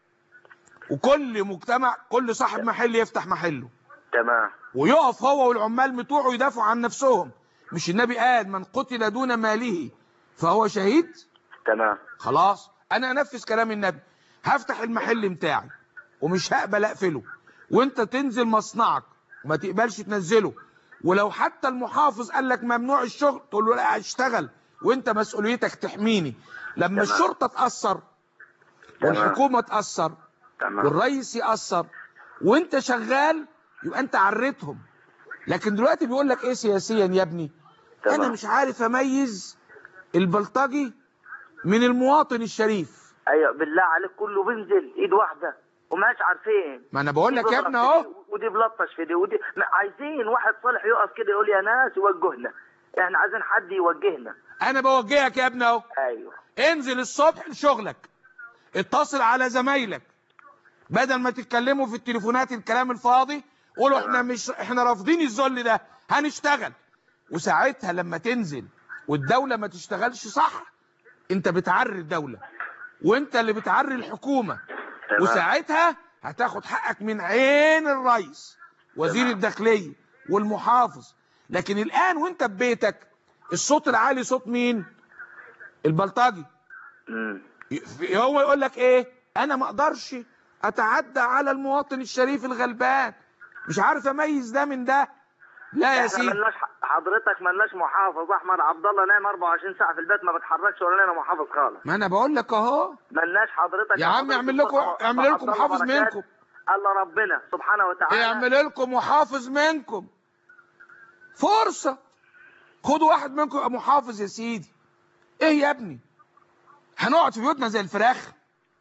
وكل مجتمع كل صاحب محل يفتح محله تمام ويقف هو والعمال بتوعه يدافعوا عن نفسهم مش النبي قال من قتل دون ماله فهو شهيد تمام خلاص انا انفذ كلام النبي هفتح المحل بتاعي ومش هقبل اقفله وانت تنزل مصنعك وما تقبلش تنزله ولو حتى المحافظ قال لك ممنوع الشغل تقول له لا اشتغل وانت مسؤوليتك تحميني لما تمام. الشرطه تاثر تمام. والحكومه تاثر تمام والرئيس يأثر وانت شغال يبقى انت عريتهم لكن دلوقتي بيقول لك ايه سياسيا يا ابني انا تمام. مش عارف اميز البلطجي من المواطن الشريف ايوه بالله عليك كله بينزل ايد واحده وماش عارفين ما انا بقول دي لك يا بيضرب ابني في اهو دي ودي بلطش في دي ودي ما عايزين واحد صالح يقف كده يقول يا ناس يوجهنا احنا عايزين حد يوجهنا انا بوجهك يا ابني اهو ايوه انزل الصبح لشغلك اتصل على زمايلك بدل ما تتكلموا في التليفونات الكلام الفاضي قولوا احنا مش احنا رافضين الذل ده هنشتغل وساعتها لما تنزل والدولة ما تشتغلش صح انت بتعري الدولة وانت اللي بتعري الحكومة تمام. وساعتها هتاخد حقك من عين الرئيس وزير تمام. الداخلية والمحافظ لكن الآن وانت في بيتك الصوت العالي صوت مين البلطجي امم ي- هو يقول لك ايه انا ما اقدرش اتعدى على المواطن الشريف الغلبان مش عارف اميز ده من ده لا يا احنا سيدي ملناش حضرتك ملناش محافظ احمد عبد الله نايم 24 ساعه في البيت ما بتحركش ولا لنا محافظ خالص ما انا بقول لك اهو ملناش حضرتك يا عم فضيلة اعمل لكم الدكتور اعمل عبد لكم الله محافظ بركات. منكم الله ربنا سبحانه وتعالى اعمل لكم محافظ منكم فرصة خدوا واحد منكم يبقى محافظ يا سيدي ايه يا ابني هنقعد في بيوتنا زي الفراخ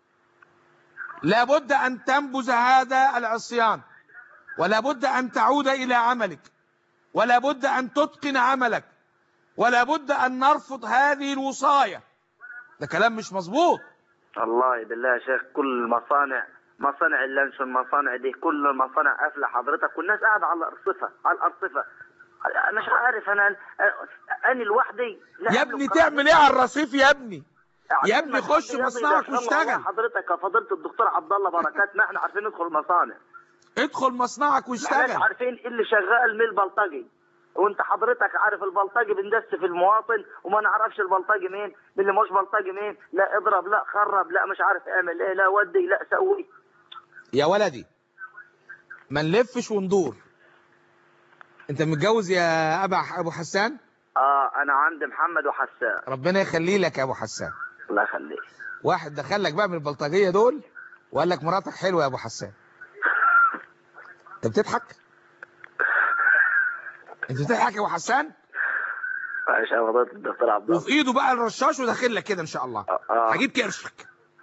لابد ان تنبذ هذا العصيان ولا بد ان تعود الى عملك ولا بد ان تتقن عملك ولا بد ان نرفض هذه الوصاية ده كلام مش مظبوط والله بالله يا شيخ كل المصانع مصانع اللانشون المصانع دي كل المصانع قافله حضرتك والناس قاعده على الارصفه على الارصفه مش عارف انا انا لوحدي لا يا أملك ابني قرار. تعمل ايه على الرصيف يا ابني يا عشان ابني ما خش حد يقدر مصنعك يدخلنا. واشتغل. والله حضرتك يا فضيله الدكتور عبد الله بركات ما احنا عارفين ندخل المصانع ادخل مصنعك ما احناش واشتغل عارفين ايه اللي شغال من البلطجي وانت حضرتك عارف البلطجي بندس في المواطن وما نعرفش البلطجي مين من اللي مش بلطجي مين لا اضرب لا خرب لا مش عارف اعمل ايه لا ودي لا سوي يا ولدي ما نلفش وندور انت متجوز يا ابا ابو حسان اه انا عندي محمد وحسان ربنا يخلي لك يا ابو حسان الله يخليك واحد دخلك بقى من البلطجيه دول وقال لك مراتك حلوه يا ابو حسان انت بتضحك انت بتضحك يا ابو حسان ماشي يا فضيله الدكتور عبد الله وفي ايده بقى الرشاش وداخل لك كده ان شاء الله آه. هجيب كرشك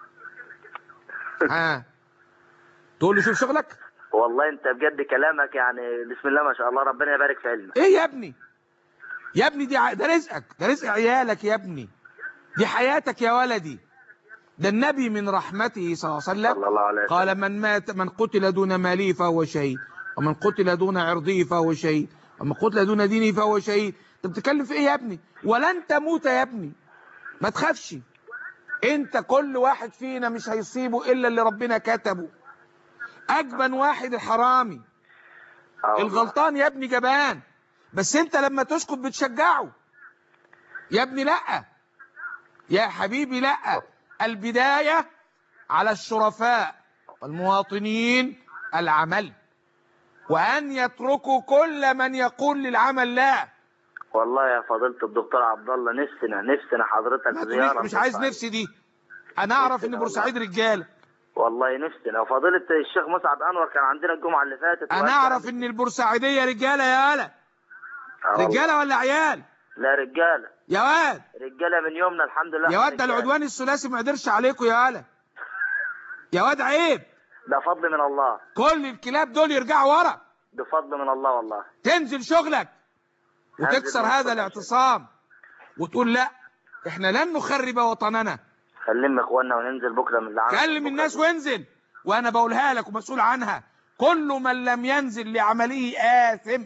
ها تقول له شوف شغلك والله انت بجد كلامك يعني بسم الله ما شاء الله ربنا يبارك في علمك ايه يا ابني يا ابني دي ع- ده رزقك ده رزق عيالك يا ابني دي حياتك يا ولدي ده النبي من رحمته صلى الله عليه صلى وسلم الله عليه وسلم قال من مات من قتل دون ماله فهو شهيد ومن قتل دون عرضه فهو شهيد ومن قتل دون دينه فهو شهيد انت بتتكلم في ايه يا ابني ولن تموت يا ابني ما تخافش انت كل واحد فينا مش هيصيبه الا اللي ربنا كتبه اجبن واحد الحرامي آه والله. الغلطان يا ابني جبان بس انت لما تسكت بتشجعه يا ابني لا يا حبيبي لا البداية على الشرفاء والمواطنين العمل وأن يتركوا كل من يقول للعمل لا والله يا فضيله الدكتور عبد الله نفسنا نفسنا حضرتك ما زياره تقوليش مش عايز بورسعيد. نفسي دي أنا أعرف إن بورسعيد رجالة والله نفسنا وفضيله الشيخ مسعد انور كان عندنا الجمعه اللي فاتت أنا وقال أعرف كلام- إن البورسعيدية رجالة يا ولا آه والله. رجالة ولا عيال لا رجاله يا واد رجاله من يومنا الحمد لله يا واد ده رجالة. العدوان الثلاثي ما قدرش عليكم يا ولا يا واد عيب ده فضل من الله كل الكلاب دول يرجعوا ورا بفضل من الله والله تنزل شغلك وتكسر هنزل هذا شغلك. الاعتصام وتقول لا احنا لن نخرب وطننا كلم اخواننا وننزل بكره من العمل كلم بكرة الناس دي. وانزل وانا بقولها لك ومسؤول عنها كل من لم ينزل لعمله آثم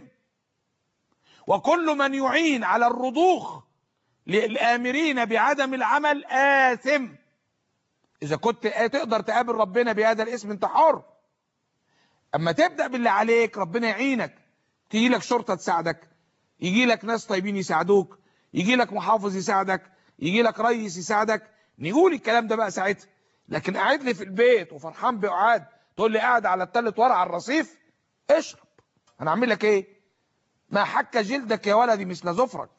وكل من يعين على الرضوخ للآمرين بعدم العمل آثم إذا كنت تقدر تقابل ربنا بهذا الاسم انت حر أما تبدأ باللي عليك ربنا يعينك تيجي لك شرطة تساعدك يجي لك ناس طيبين يساعدوك يجي لك محافظ يساعدك يجي لك رئيس يساعدك نقول الكلام ده بقى ساعتها لكن قاعد لي في البيت وفرحان بقعاد تقول لي قاعد على التالت ورا على الرصيف اشرب انا اعمل لك ايه ما حك جلدك يا ولدي مثل زفرك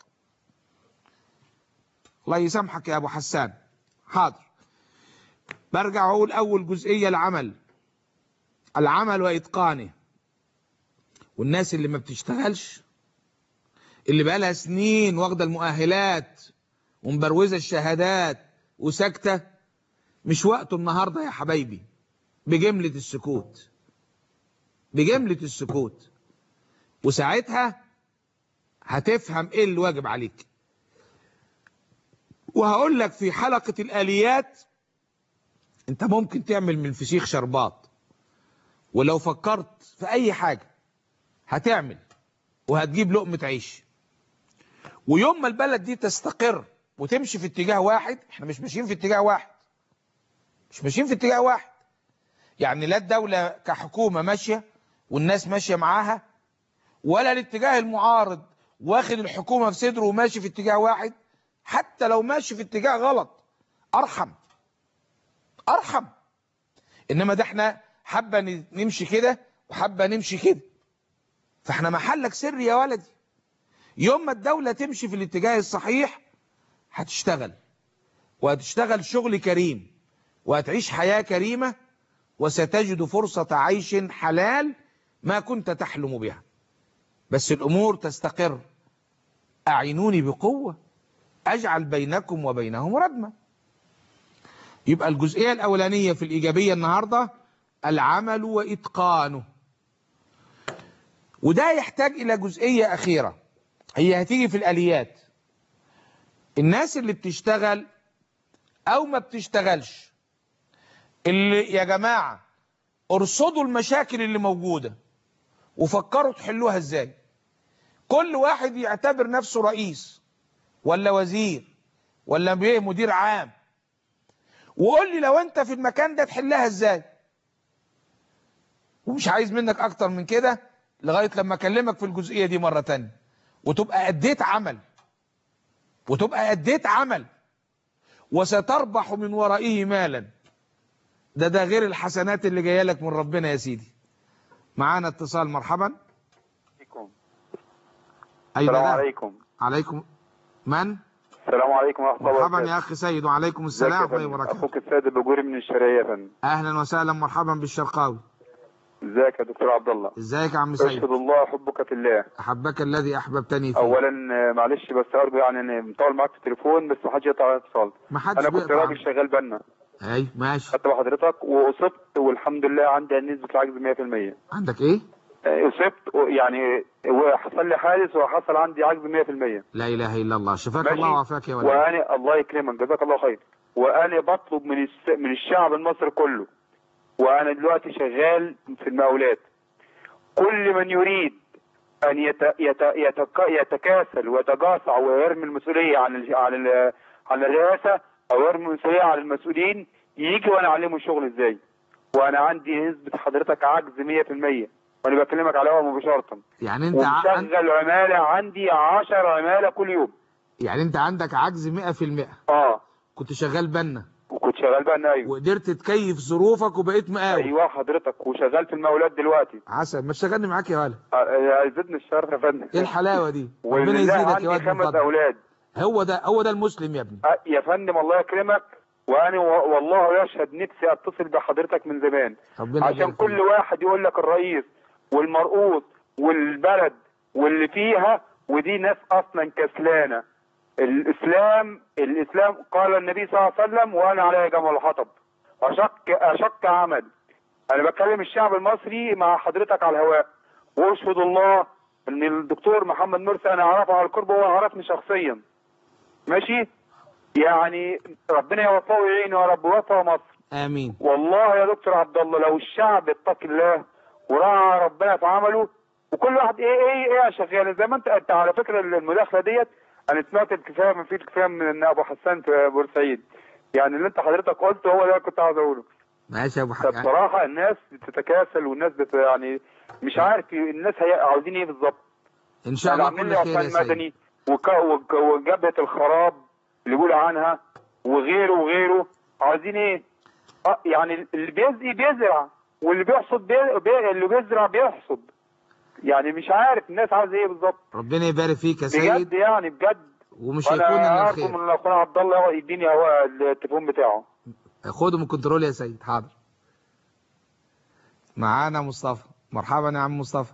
الله يسامحك يا ابو حسان حاضر برجع اقول اول جزئيه العمل العمل واتقانه والناس اللي ما بتشتغلش اللي بقالها سنين واخده المؤهلات ومبروزه الشهادات وساكته مش وقته النهارده يا حبايبي بجمله السكوت بجمله السكوت وساعتها هتفهم ايه اللي واجب عليك وهقول لك في حلقه الاليات انت ممكن تعمل من الفسيخ شربات ولو فكرت في اي حاجه هتعمل وهتجيب لقمه عيش ويوم ما البلد دي تستقر وتمشي في اتجاه واحد احنا مش ماشيين في اتجاه واحد مش ماشيين في اتجاه واحد يعني لا الدولة كحكومة ماشية والناس ماشية معاها ولا الاتجاه المعارض واخد الحكومة في صدره وماشي في اتجاه واحد حتى لو ماشي في اتجاه غلط ارحم ارحم انما ده احنا حابة نمشي كده وحابة نمشي كده فاحنا محلك سر يا ولدي يوم ما الدولة تمشي في الاتجاه الصحيح هتشتغل وهتشتغل شغل كريم وهتعيش حياة كريمة وستجد فرصة عيش حلال ما كنت تحلم بها بس الأمور تستقر أعينوني بقوة أجعل بينكم وبينهم ردمة يبقى الجزئية الأولانية في الإيجابية النهاردة العمل وإتقانه وده يحتاج إلى جزئية أخيرة هي هتيجي في الآليات الناس اللي بتشتغل أو ما بتشتغلش اللي يا جماعة ارصدوا المشاكل اللي موجودة وفكروا تحلوها ازاي كل واحد يعتبر نفسه رئيس ولا وزير ولا بيه مدير عام وقول لي لو انت في المكان ده تحلها ازاي ومش عايز منك اكتر من كده لغاية لما اكلمك في الجزئية دي مرة تانية وتبقى اديت عمل وتبقى اديت عمل وستربح من ورائه مالا ده ده غير الحسنات اللي جايه لك من ربنا يا سيدي معانا اتصال مرحبا عليكم ايوه السلام ده عليكم عليكم من السلام عليكم ورحمة الله مرحبا وبركاته يا اخي سيد وعليكم السلام ورحمه الله وبركاته أخوك السيد البجوري من الشرقية يا فندم اهلا وسهلا مرحبا بالشرقاوي ازيك يا دكتور عبد الله ازيك يا عم سيد أشهد الله حبك في الله احبك الذي احببتني فيه أولا آه، معلش بس أرجو يعني أنا مطول معاك في التليفون بس ما حدش يقطع الاتصال ما حدش أنا كنت بيقطع راجل شغال بنا اي ماشي خدت بحضرتك وأصبت والحمد لله عندي نسبة العجز 100% عندك ايه آه، أصبت و- يعني وحصل لي حادث وحصل عندي عجز 100% لا اله الا الله شفاك ماشي. الله وعافاك يا ولد وانا الله يكرمك جزاك الله خير وانا بطلب من الس... من الشعب المصري كله وانا دلوقتي شغال في المقاولات كل من يريد ان يت... يت... يتك... يتكاسل ويتجاسع ويرمي المسؤوليه عن ال... عن ال... عن الرئاسه او يرمي المسؤوليه على المسؤولين يجي وانا اعلمه الشغل ازاي وانا عندي نسبه حضرتك عجز 100% وانا بكلمك على الهواء مباشره يعني انت ع... ومشغل عماله عندي 10 عماله كل يوم يعني انت عندك عجز 100% اه كنت شغال بنا وكنت شغال بقى ايوه وقدرت تكيف ظروفك وبقيت مقاول ايوه حضرتك وشغال في المقاولات دلوقتي عسل ما تشغلني معاك يا ولد آه، يزيدني الشرف يا فندم ايه الحلاوه دي ربنا ولله يزيدك عندي يا واد من خمس فضلك. اولاد هو ده هو ده المسلم يا ابني آه، يا فندم الله يكرمك وانا و- والله يشهد نفسي اتصل بحضرتك من زمان ربنا عشان يبارك كل فيك. واحد يقول لك الرئيس والمرؤوس والبلد واللي فيها ودي ناس اصلا كسلانه الاسلام الاسلام قال النبي صلى الله عليه وسلم وانا علي جمل الحطب اشك اشك عمل انا بكلم الشعب المصري مع حضرتك على الهواء واشهد الله ان الدكتور محمد مرسي انا اعرفه على القرب وهو عرفني شخصيا ماشي يعني ربنا يوفقه ويعينه يا رب ويوفقه مصر امين والله يا دكتور عبد الله لو الشعب اتقي الله وراعى ربنا في عمله وكل واحد ايه ايه ايه يا شغال زي ما انت انت على فكره المداخله ديت انا سمعت الكفايه من في الكفايه من ابو حسان في بورسعيد يعني اللي انت حضرتك قلته هو ده اللي كنت عاوز اقوله ماشي يا ابو حاج بصراحه الناس بتتكاسل والناس بت يعني مش عارف الناس هي عاوزين ايه بالظبط ان شاء يعني الله عاملين كل لي خير يا عصام سيدي مدني وك- وك- وجبهه الخراب اللي بيقولوا عنها وغيره وغيره عاوزين ايه؟ اه يعني اللي بيزقي بيزرع واللي بيحصد بي... بي... اللي بيزرع بيحصد يعني مش عارف الناس عاوزه ايه بالظبط ربنا يبارك فيك يا بجد سيد يعني بجد ومش هيكون الا انا ارجو الخير من اخونا عبد الله يديني هو التليفون بتاعه خده من كنترول يا سيد حاضر معانا مصطفى مرحبا يا عم مصطفى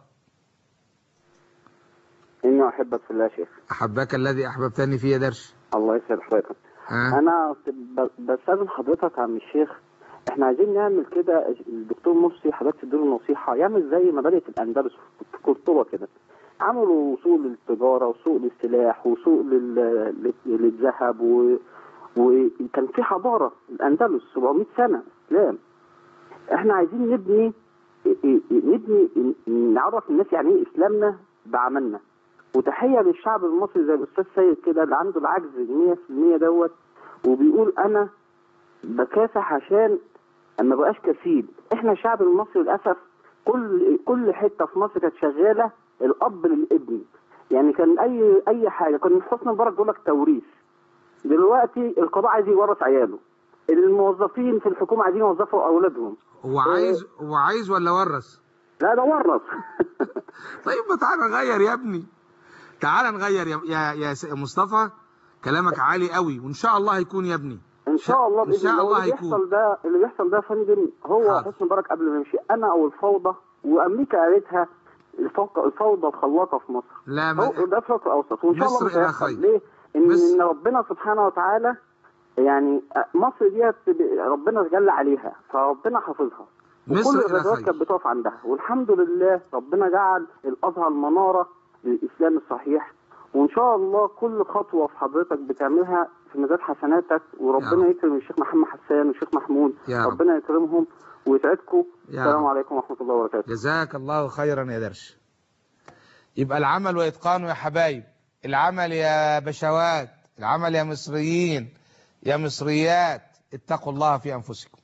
إني أحبك في الله يا شيخ احبك الذي احببتني فيه يا درش الله يسعد حضرتك ها أنا ب- بستأذن حضرتك يا عم الشيخ إحنا عايزين نعمل كده الدكتور مرسي حضرتك تديله نصيحة يعمل زي ما بدأت الأندلس في قرطبة كده عملوا سوق للتجارة وسوق للسلاح وسوق لل- لل- للذهب و... وكان في حضارة الأندلس 700 سنة إسلام إحنا عايزين نبني نبني نعرف الناس يعني إيه إسلامنا بعملنا وتحيه للشعب المصري زي الاستاذ سيد كده اللي عنده العجز 100% دوت وبيقول انا بكافح عشان ما بقاش كسيل احنا الشعب المصري للاسف كل كل حته في مصر كانت شغاله الاب للابن يعني كان اي اي حاجه كان حسني مبارك بيقول لك توريث دلوقتي القضاء عايز يورث عياله الموظفين في الحكومه عايزين يوظفوا اولادهم هو عايز هو عايز ولا ورث لا ده ورث طيب ما تعالى نغير يا ابني تعالى نغير يا يا يا س- مصطفى كلامك عالي قوي وان شاء الله هيكون يا ابني ان شاء الله إن باذن شاء الله الله اللي هيكون. بيحصل ده اللي بيحصل ده يا فندم هو حاضر. حسني مبارك قبل ما يمشي انا او الفوضى وامريكا قالتها الفوق- الفوضى الخلاقه في مصر لا ما هو ده الشرق الاوسط وان شاء الله مصر مش إلى هيحصل خير. ليه؟ ان مصر. ان ربنا سبحانه وتعالى يعني مصر ديت ربنا جل عليها فربنا حافظها مصر وكل إلى الغزوات خير. كانت بتقف عندها والحمد لله ربنا جعل الازهر مناره للاسلام الصحيح وان شاء الله كل خطوه في حضرتك بتعملها في ميزان حسناتك يا وربنا رب. يكرم الشيخ محمد حسان والشيخ محمود يا رب. ربنا يكرمهم ويسعدكم يا السلام رب. عليكم ورحمه الله وبركاته جزاك الله خيرا يا درش يبقى العمل واتقانه يا حبايب العمل يا بشوات العمل يا مصريين يا مصريات اتقوا الله في انفسكم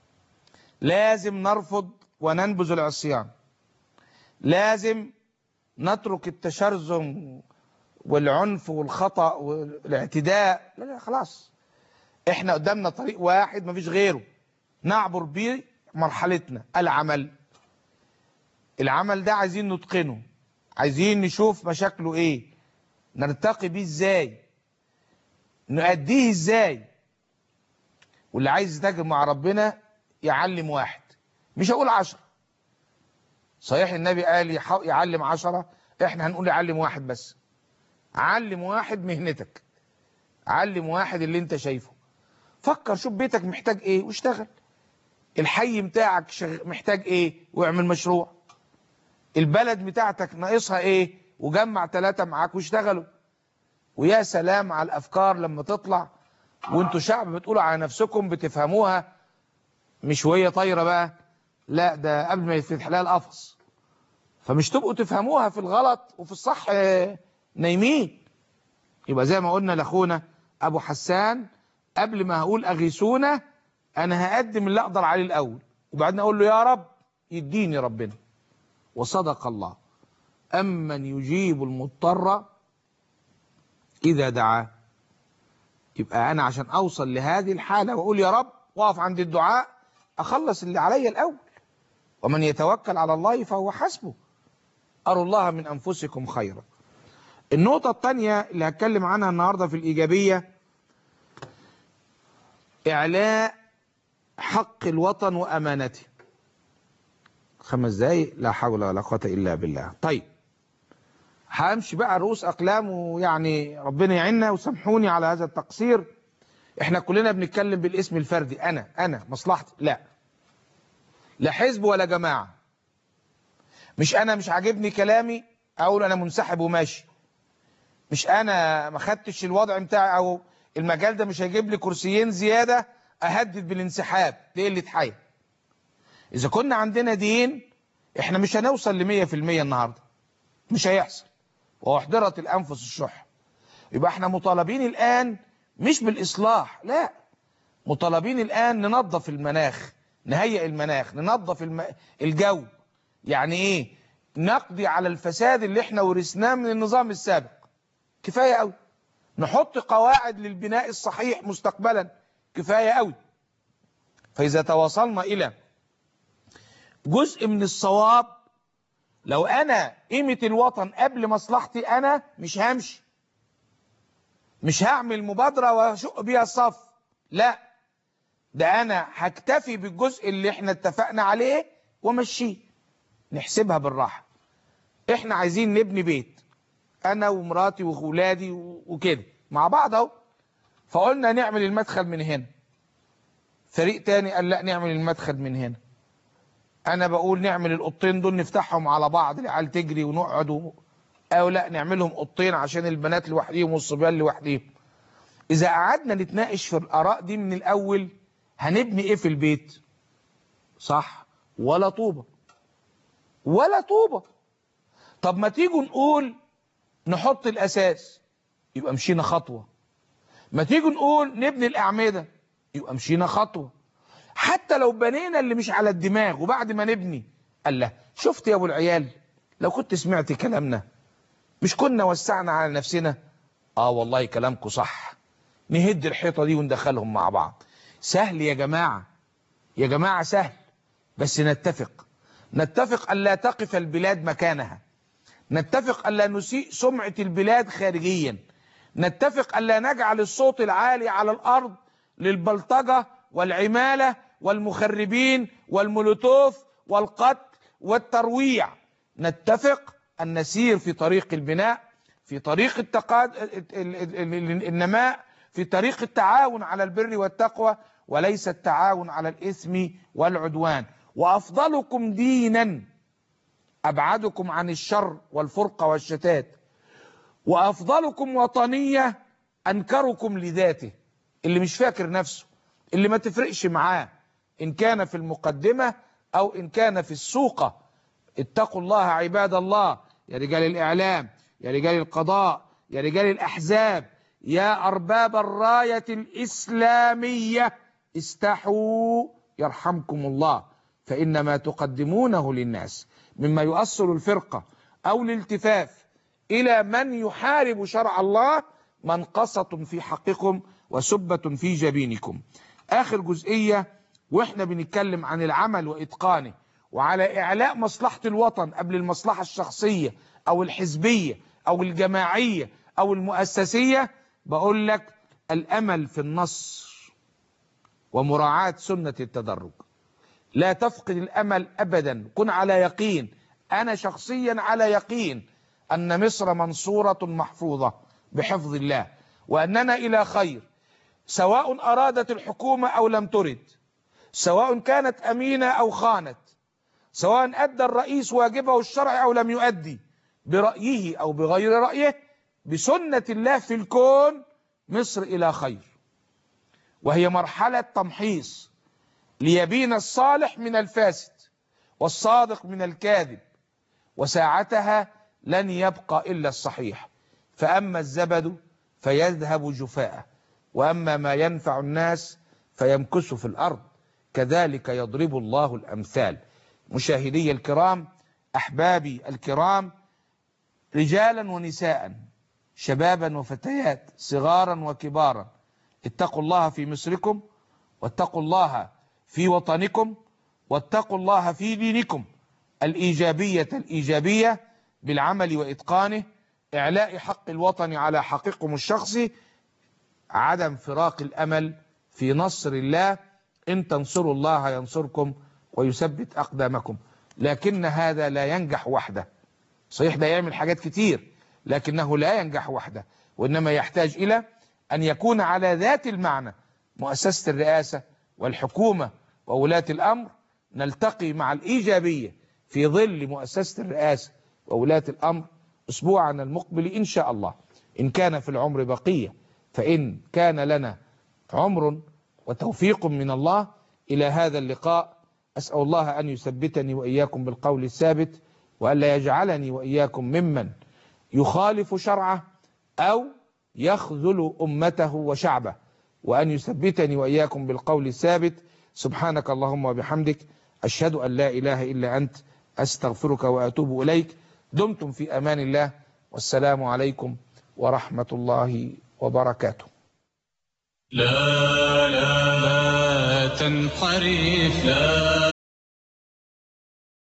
لازم نرفض وننبذ العصيان لازم نترك التشرذم والعنف والخطأ والاعتداء لا لا خلاص احنا قدامنا طريق واحد مفيش غيره نعبر بيه مرحلتنا العمل العمل ده عايزين نتقنه عايزين نشوف مشاكله ايه نرتقي بيه ازاي نؤديه ازاي واللي عايز يتاجر مع ربنا يعلم واحد مش هقول عشرة صحيح النبي قال يح- يعلم عشرة احنا هنقول يعلم واحد بس علم واحد مهنتك علم واحد اللي انت شايفه فكر شوف بيتك محتاج ايه واشتغل الحي بتاعك شغ... محتاج ايه واعمل مشروع البلد بتاعتك ناقصها ايه وجمع ثلاثة معاك واشتغلوا ويا سلام على الافكار لما تطلع وانتوا شعب بتقولوا على نفسكم بتفهموها مش وهي طايره بقى لا ده قبل ما يتفتح لها القفص فمش تبقوا تفهموها في الغلط وفي الصح آه، نايمين يبقى زي ما قلنا لاخونا ابو حسان قبل ما هقول اغيثونا انا هقدم اللي اقدر عليه الاول وبعدين اقول له يا رب يديني ربنا وصدق الله امن يجيب المضطر اذا دعاه يبقى انا عشان اوصل لهذه الحاله واقول يا رب واقف عند الدعاء اخلص اللي عليا الاول ومن يتوكل على الله فهو حسبه اروا الله من انفسكم خيرا النقطه الثانيه اللي هتكلم عنها النهارده في الايجابيه اعلاء حق الوطن وامانته خمس دقايق لا حول ولا قوه الا بالله طيب همشي بقى رؤوس اقلام ويعني ربنا يعيننا وسامحوني على هذا التقصير احنا كلنا بنتكلم بالاسم الفردي انا انا مصلحتي لا لا حزب ولا جماعه مش انا مش عاجبني كلامي اقول انا منسحب وماشي مش انا ما خدتش الوضع بتاعي او المجال ده مش هيجيب لي كرسيين زياده اهدد بالانسحاب دي قله حياه اذا كنا عندنا دين احنا مش هنوصل ل 100% النهارده مش هيحصل واحضرت الانفس الشح يبقى احنا مطالبين الان مش بالاصلاح لا مطالبين الان ننظف المناخ نهيئ المناخ ننظف الم... الجو يعني ايه نقضي على الفساد اللي احنا ورثناه من النظام السابق كفايه قوي نحط قواعد للبناء الصحيح مستقبلا كفايه قوي فاذا تواصلنا الى جزء من الصواب لو انا قيمة الوطن قبل مصلحتي انا مش همشي مش هعمل مبادرة واشق بيها الصف لا ده انا هكتفي بالجزء اللي احنا اتفقنا عليه ومشيه نحسبها بالراحة احنا عايزين نبني بيت انا ومراتي واولادي وكده مع بعض اهو فقلنا نعمل المدخل من هنا فريق تاني قال لا نعمل المدخل من هنا انا بقول نعمل الاوضتين دول نفتحهم على بعض العيال تجري ونقعد و... او لا نعملهم اوضتين عشان البنات لوحديهم والصبيان لوحديهم اذا قعدنا نتناقش في الاراء دي من الاول هنبني ايه في البيت صح ولا طوبه ولا طوبه طب ما تيجوا نقول نحط الاساس يبقى مشينا خطوه ما تيجوا نقول نبني الاعمده يبقى مشينا خطوه حتى لو بنينا اللي مش على الدماغ وبعد ما نبني قال له شفت يا ابو العيال لو كنت سمعت كلامنا مش كنا وسعنا على نفسنا اه والله كلامكم صح نهد الحيطه دي وندخلهم مع بعض سهل يا جماعه يا جماعه سهل بس نتفق نتفق ألا تقف البلاد مكانها نتفق ألا نسيء سمعة البلاد خارجيا نتفق ألا نجعل الصوت العالي على الأرض للبلطجة والعمالة والمخربين والمولوتوف والقتل والترويع نتفق أن نسير في طريق البناء في طريق التقاد... النماء في طريق التعاون على البر والتقوى وليس التعاون على الإثم والعدوان وأفضلكم دينا أبعدكم عن الشر والفرقة والشتات وأفضلكم وطنية أنكركم لذاته اللي مش فاكر نفسه اللي ما تفرقش معاه إن كان في المقدمة أو إن كان في السوقة اتقوا الله عباد الله يا رجال الإعلام يا رجال القضاء يا رجال الأحزاب يا أرباب الراية الإسلامية استحوا يرحمكم الله فإن ما تقدمونه للناس مما يؤصل الفرقة أو الالتفاف إلى من يحارب شرع الله منقصة في حقكم وسبة في جبينكم آخر جزئية وإحنا بنتكلم عن العمل وإتقانه وعلى إعلاء مصلحة الوطن قبل المصلحة الشخصية أو الحزبية أو الجماعية أو المؤسسية بقول لك الأمل في النصر ومراعاة سنة التدرج لا تفقد الأمل أبدا كن على يقين أنا شخصيا على يقين أن مصر منصورة محفوظة بحفظ الله وأننا إلى خير سواء أرادت الحكومة أو لم ترد سواء كانت أمينة أو خانت سواء أدى الرئيس واجبه الشرعي أو لم يؤدي برأيه أو بغير رأيه بسنة الله في الكون مصر إلى خير وهي مرحلة تمحيص ليبين الصالح من الفاسد والصادق من الكاذب وساعتها لن يبقى إلا الصحيح فأما الزبد فيذهب جفاء وأما ما ينفع الناس فيمكث في الأرض كذلك يضرب الله الأمثال مشاهدي الكرام أحبابي الكرام رجالا ونساء شبابا وفتيات صغارا وكبارا اتقوا الله في مصركم واتقوا الله في وطنكم واتقوا الله في دينكم الإيجابية الإيجابية بالعمل وإتقانه إعلاء حق الوطن على حقكم الشخصي عدم فراق الأمل في نصر الله إن تنصروا الله ينصركم ويثبت أقدامكم لكن هذا لا ينجح وحده صحيح ده يعمل حاجات كتير لكنه لا ينجح وحده وإنما يحتاج إلى أن يكون على ذات المعنى مؤسسة الرئاسة والحكومة وولاة الأمر نلتقي مع الإيجابية في ظل مؤسسة الرئاسة وولاة الأمر أسبوعنا المقبل إن شاء الله إن كان في العمر بقية فإن كان لنا عمر وتوفيق من الله إلى هذا اللقاء أسأل الله أن يثبتني وإياكم بالقول الثابت وألا يجعلني وإياكم ممن يخالف شرعه أو يخذل أمته وشعبه وأن يثبتني وإياكم بالقول الثابت سبحانك اللهم وبحمدك أشهد أن لا إله إلا أنت أستغفرك وأتوب إليك دمتم في أمان الله والسلام عليكم ورحمة الله وبركاته لا لا لا تنحرف لا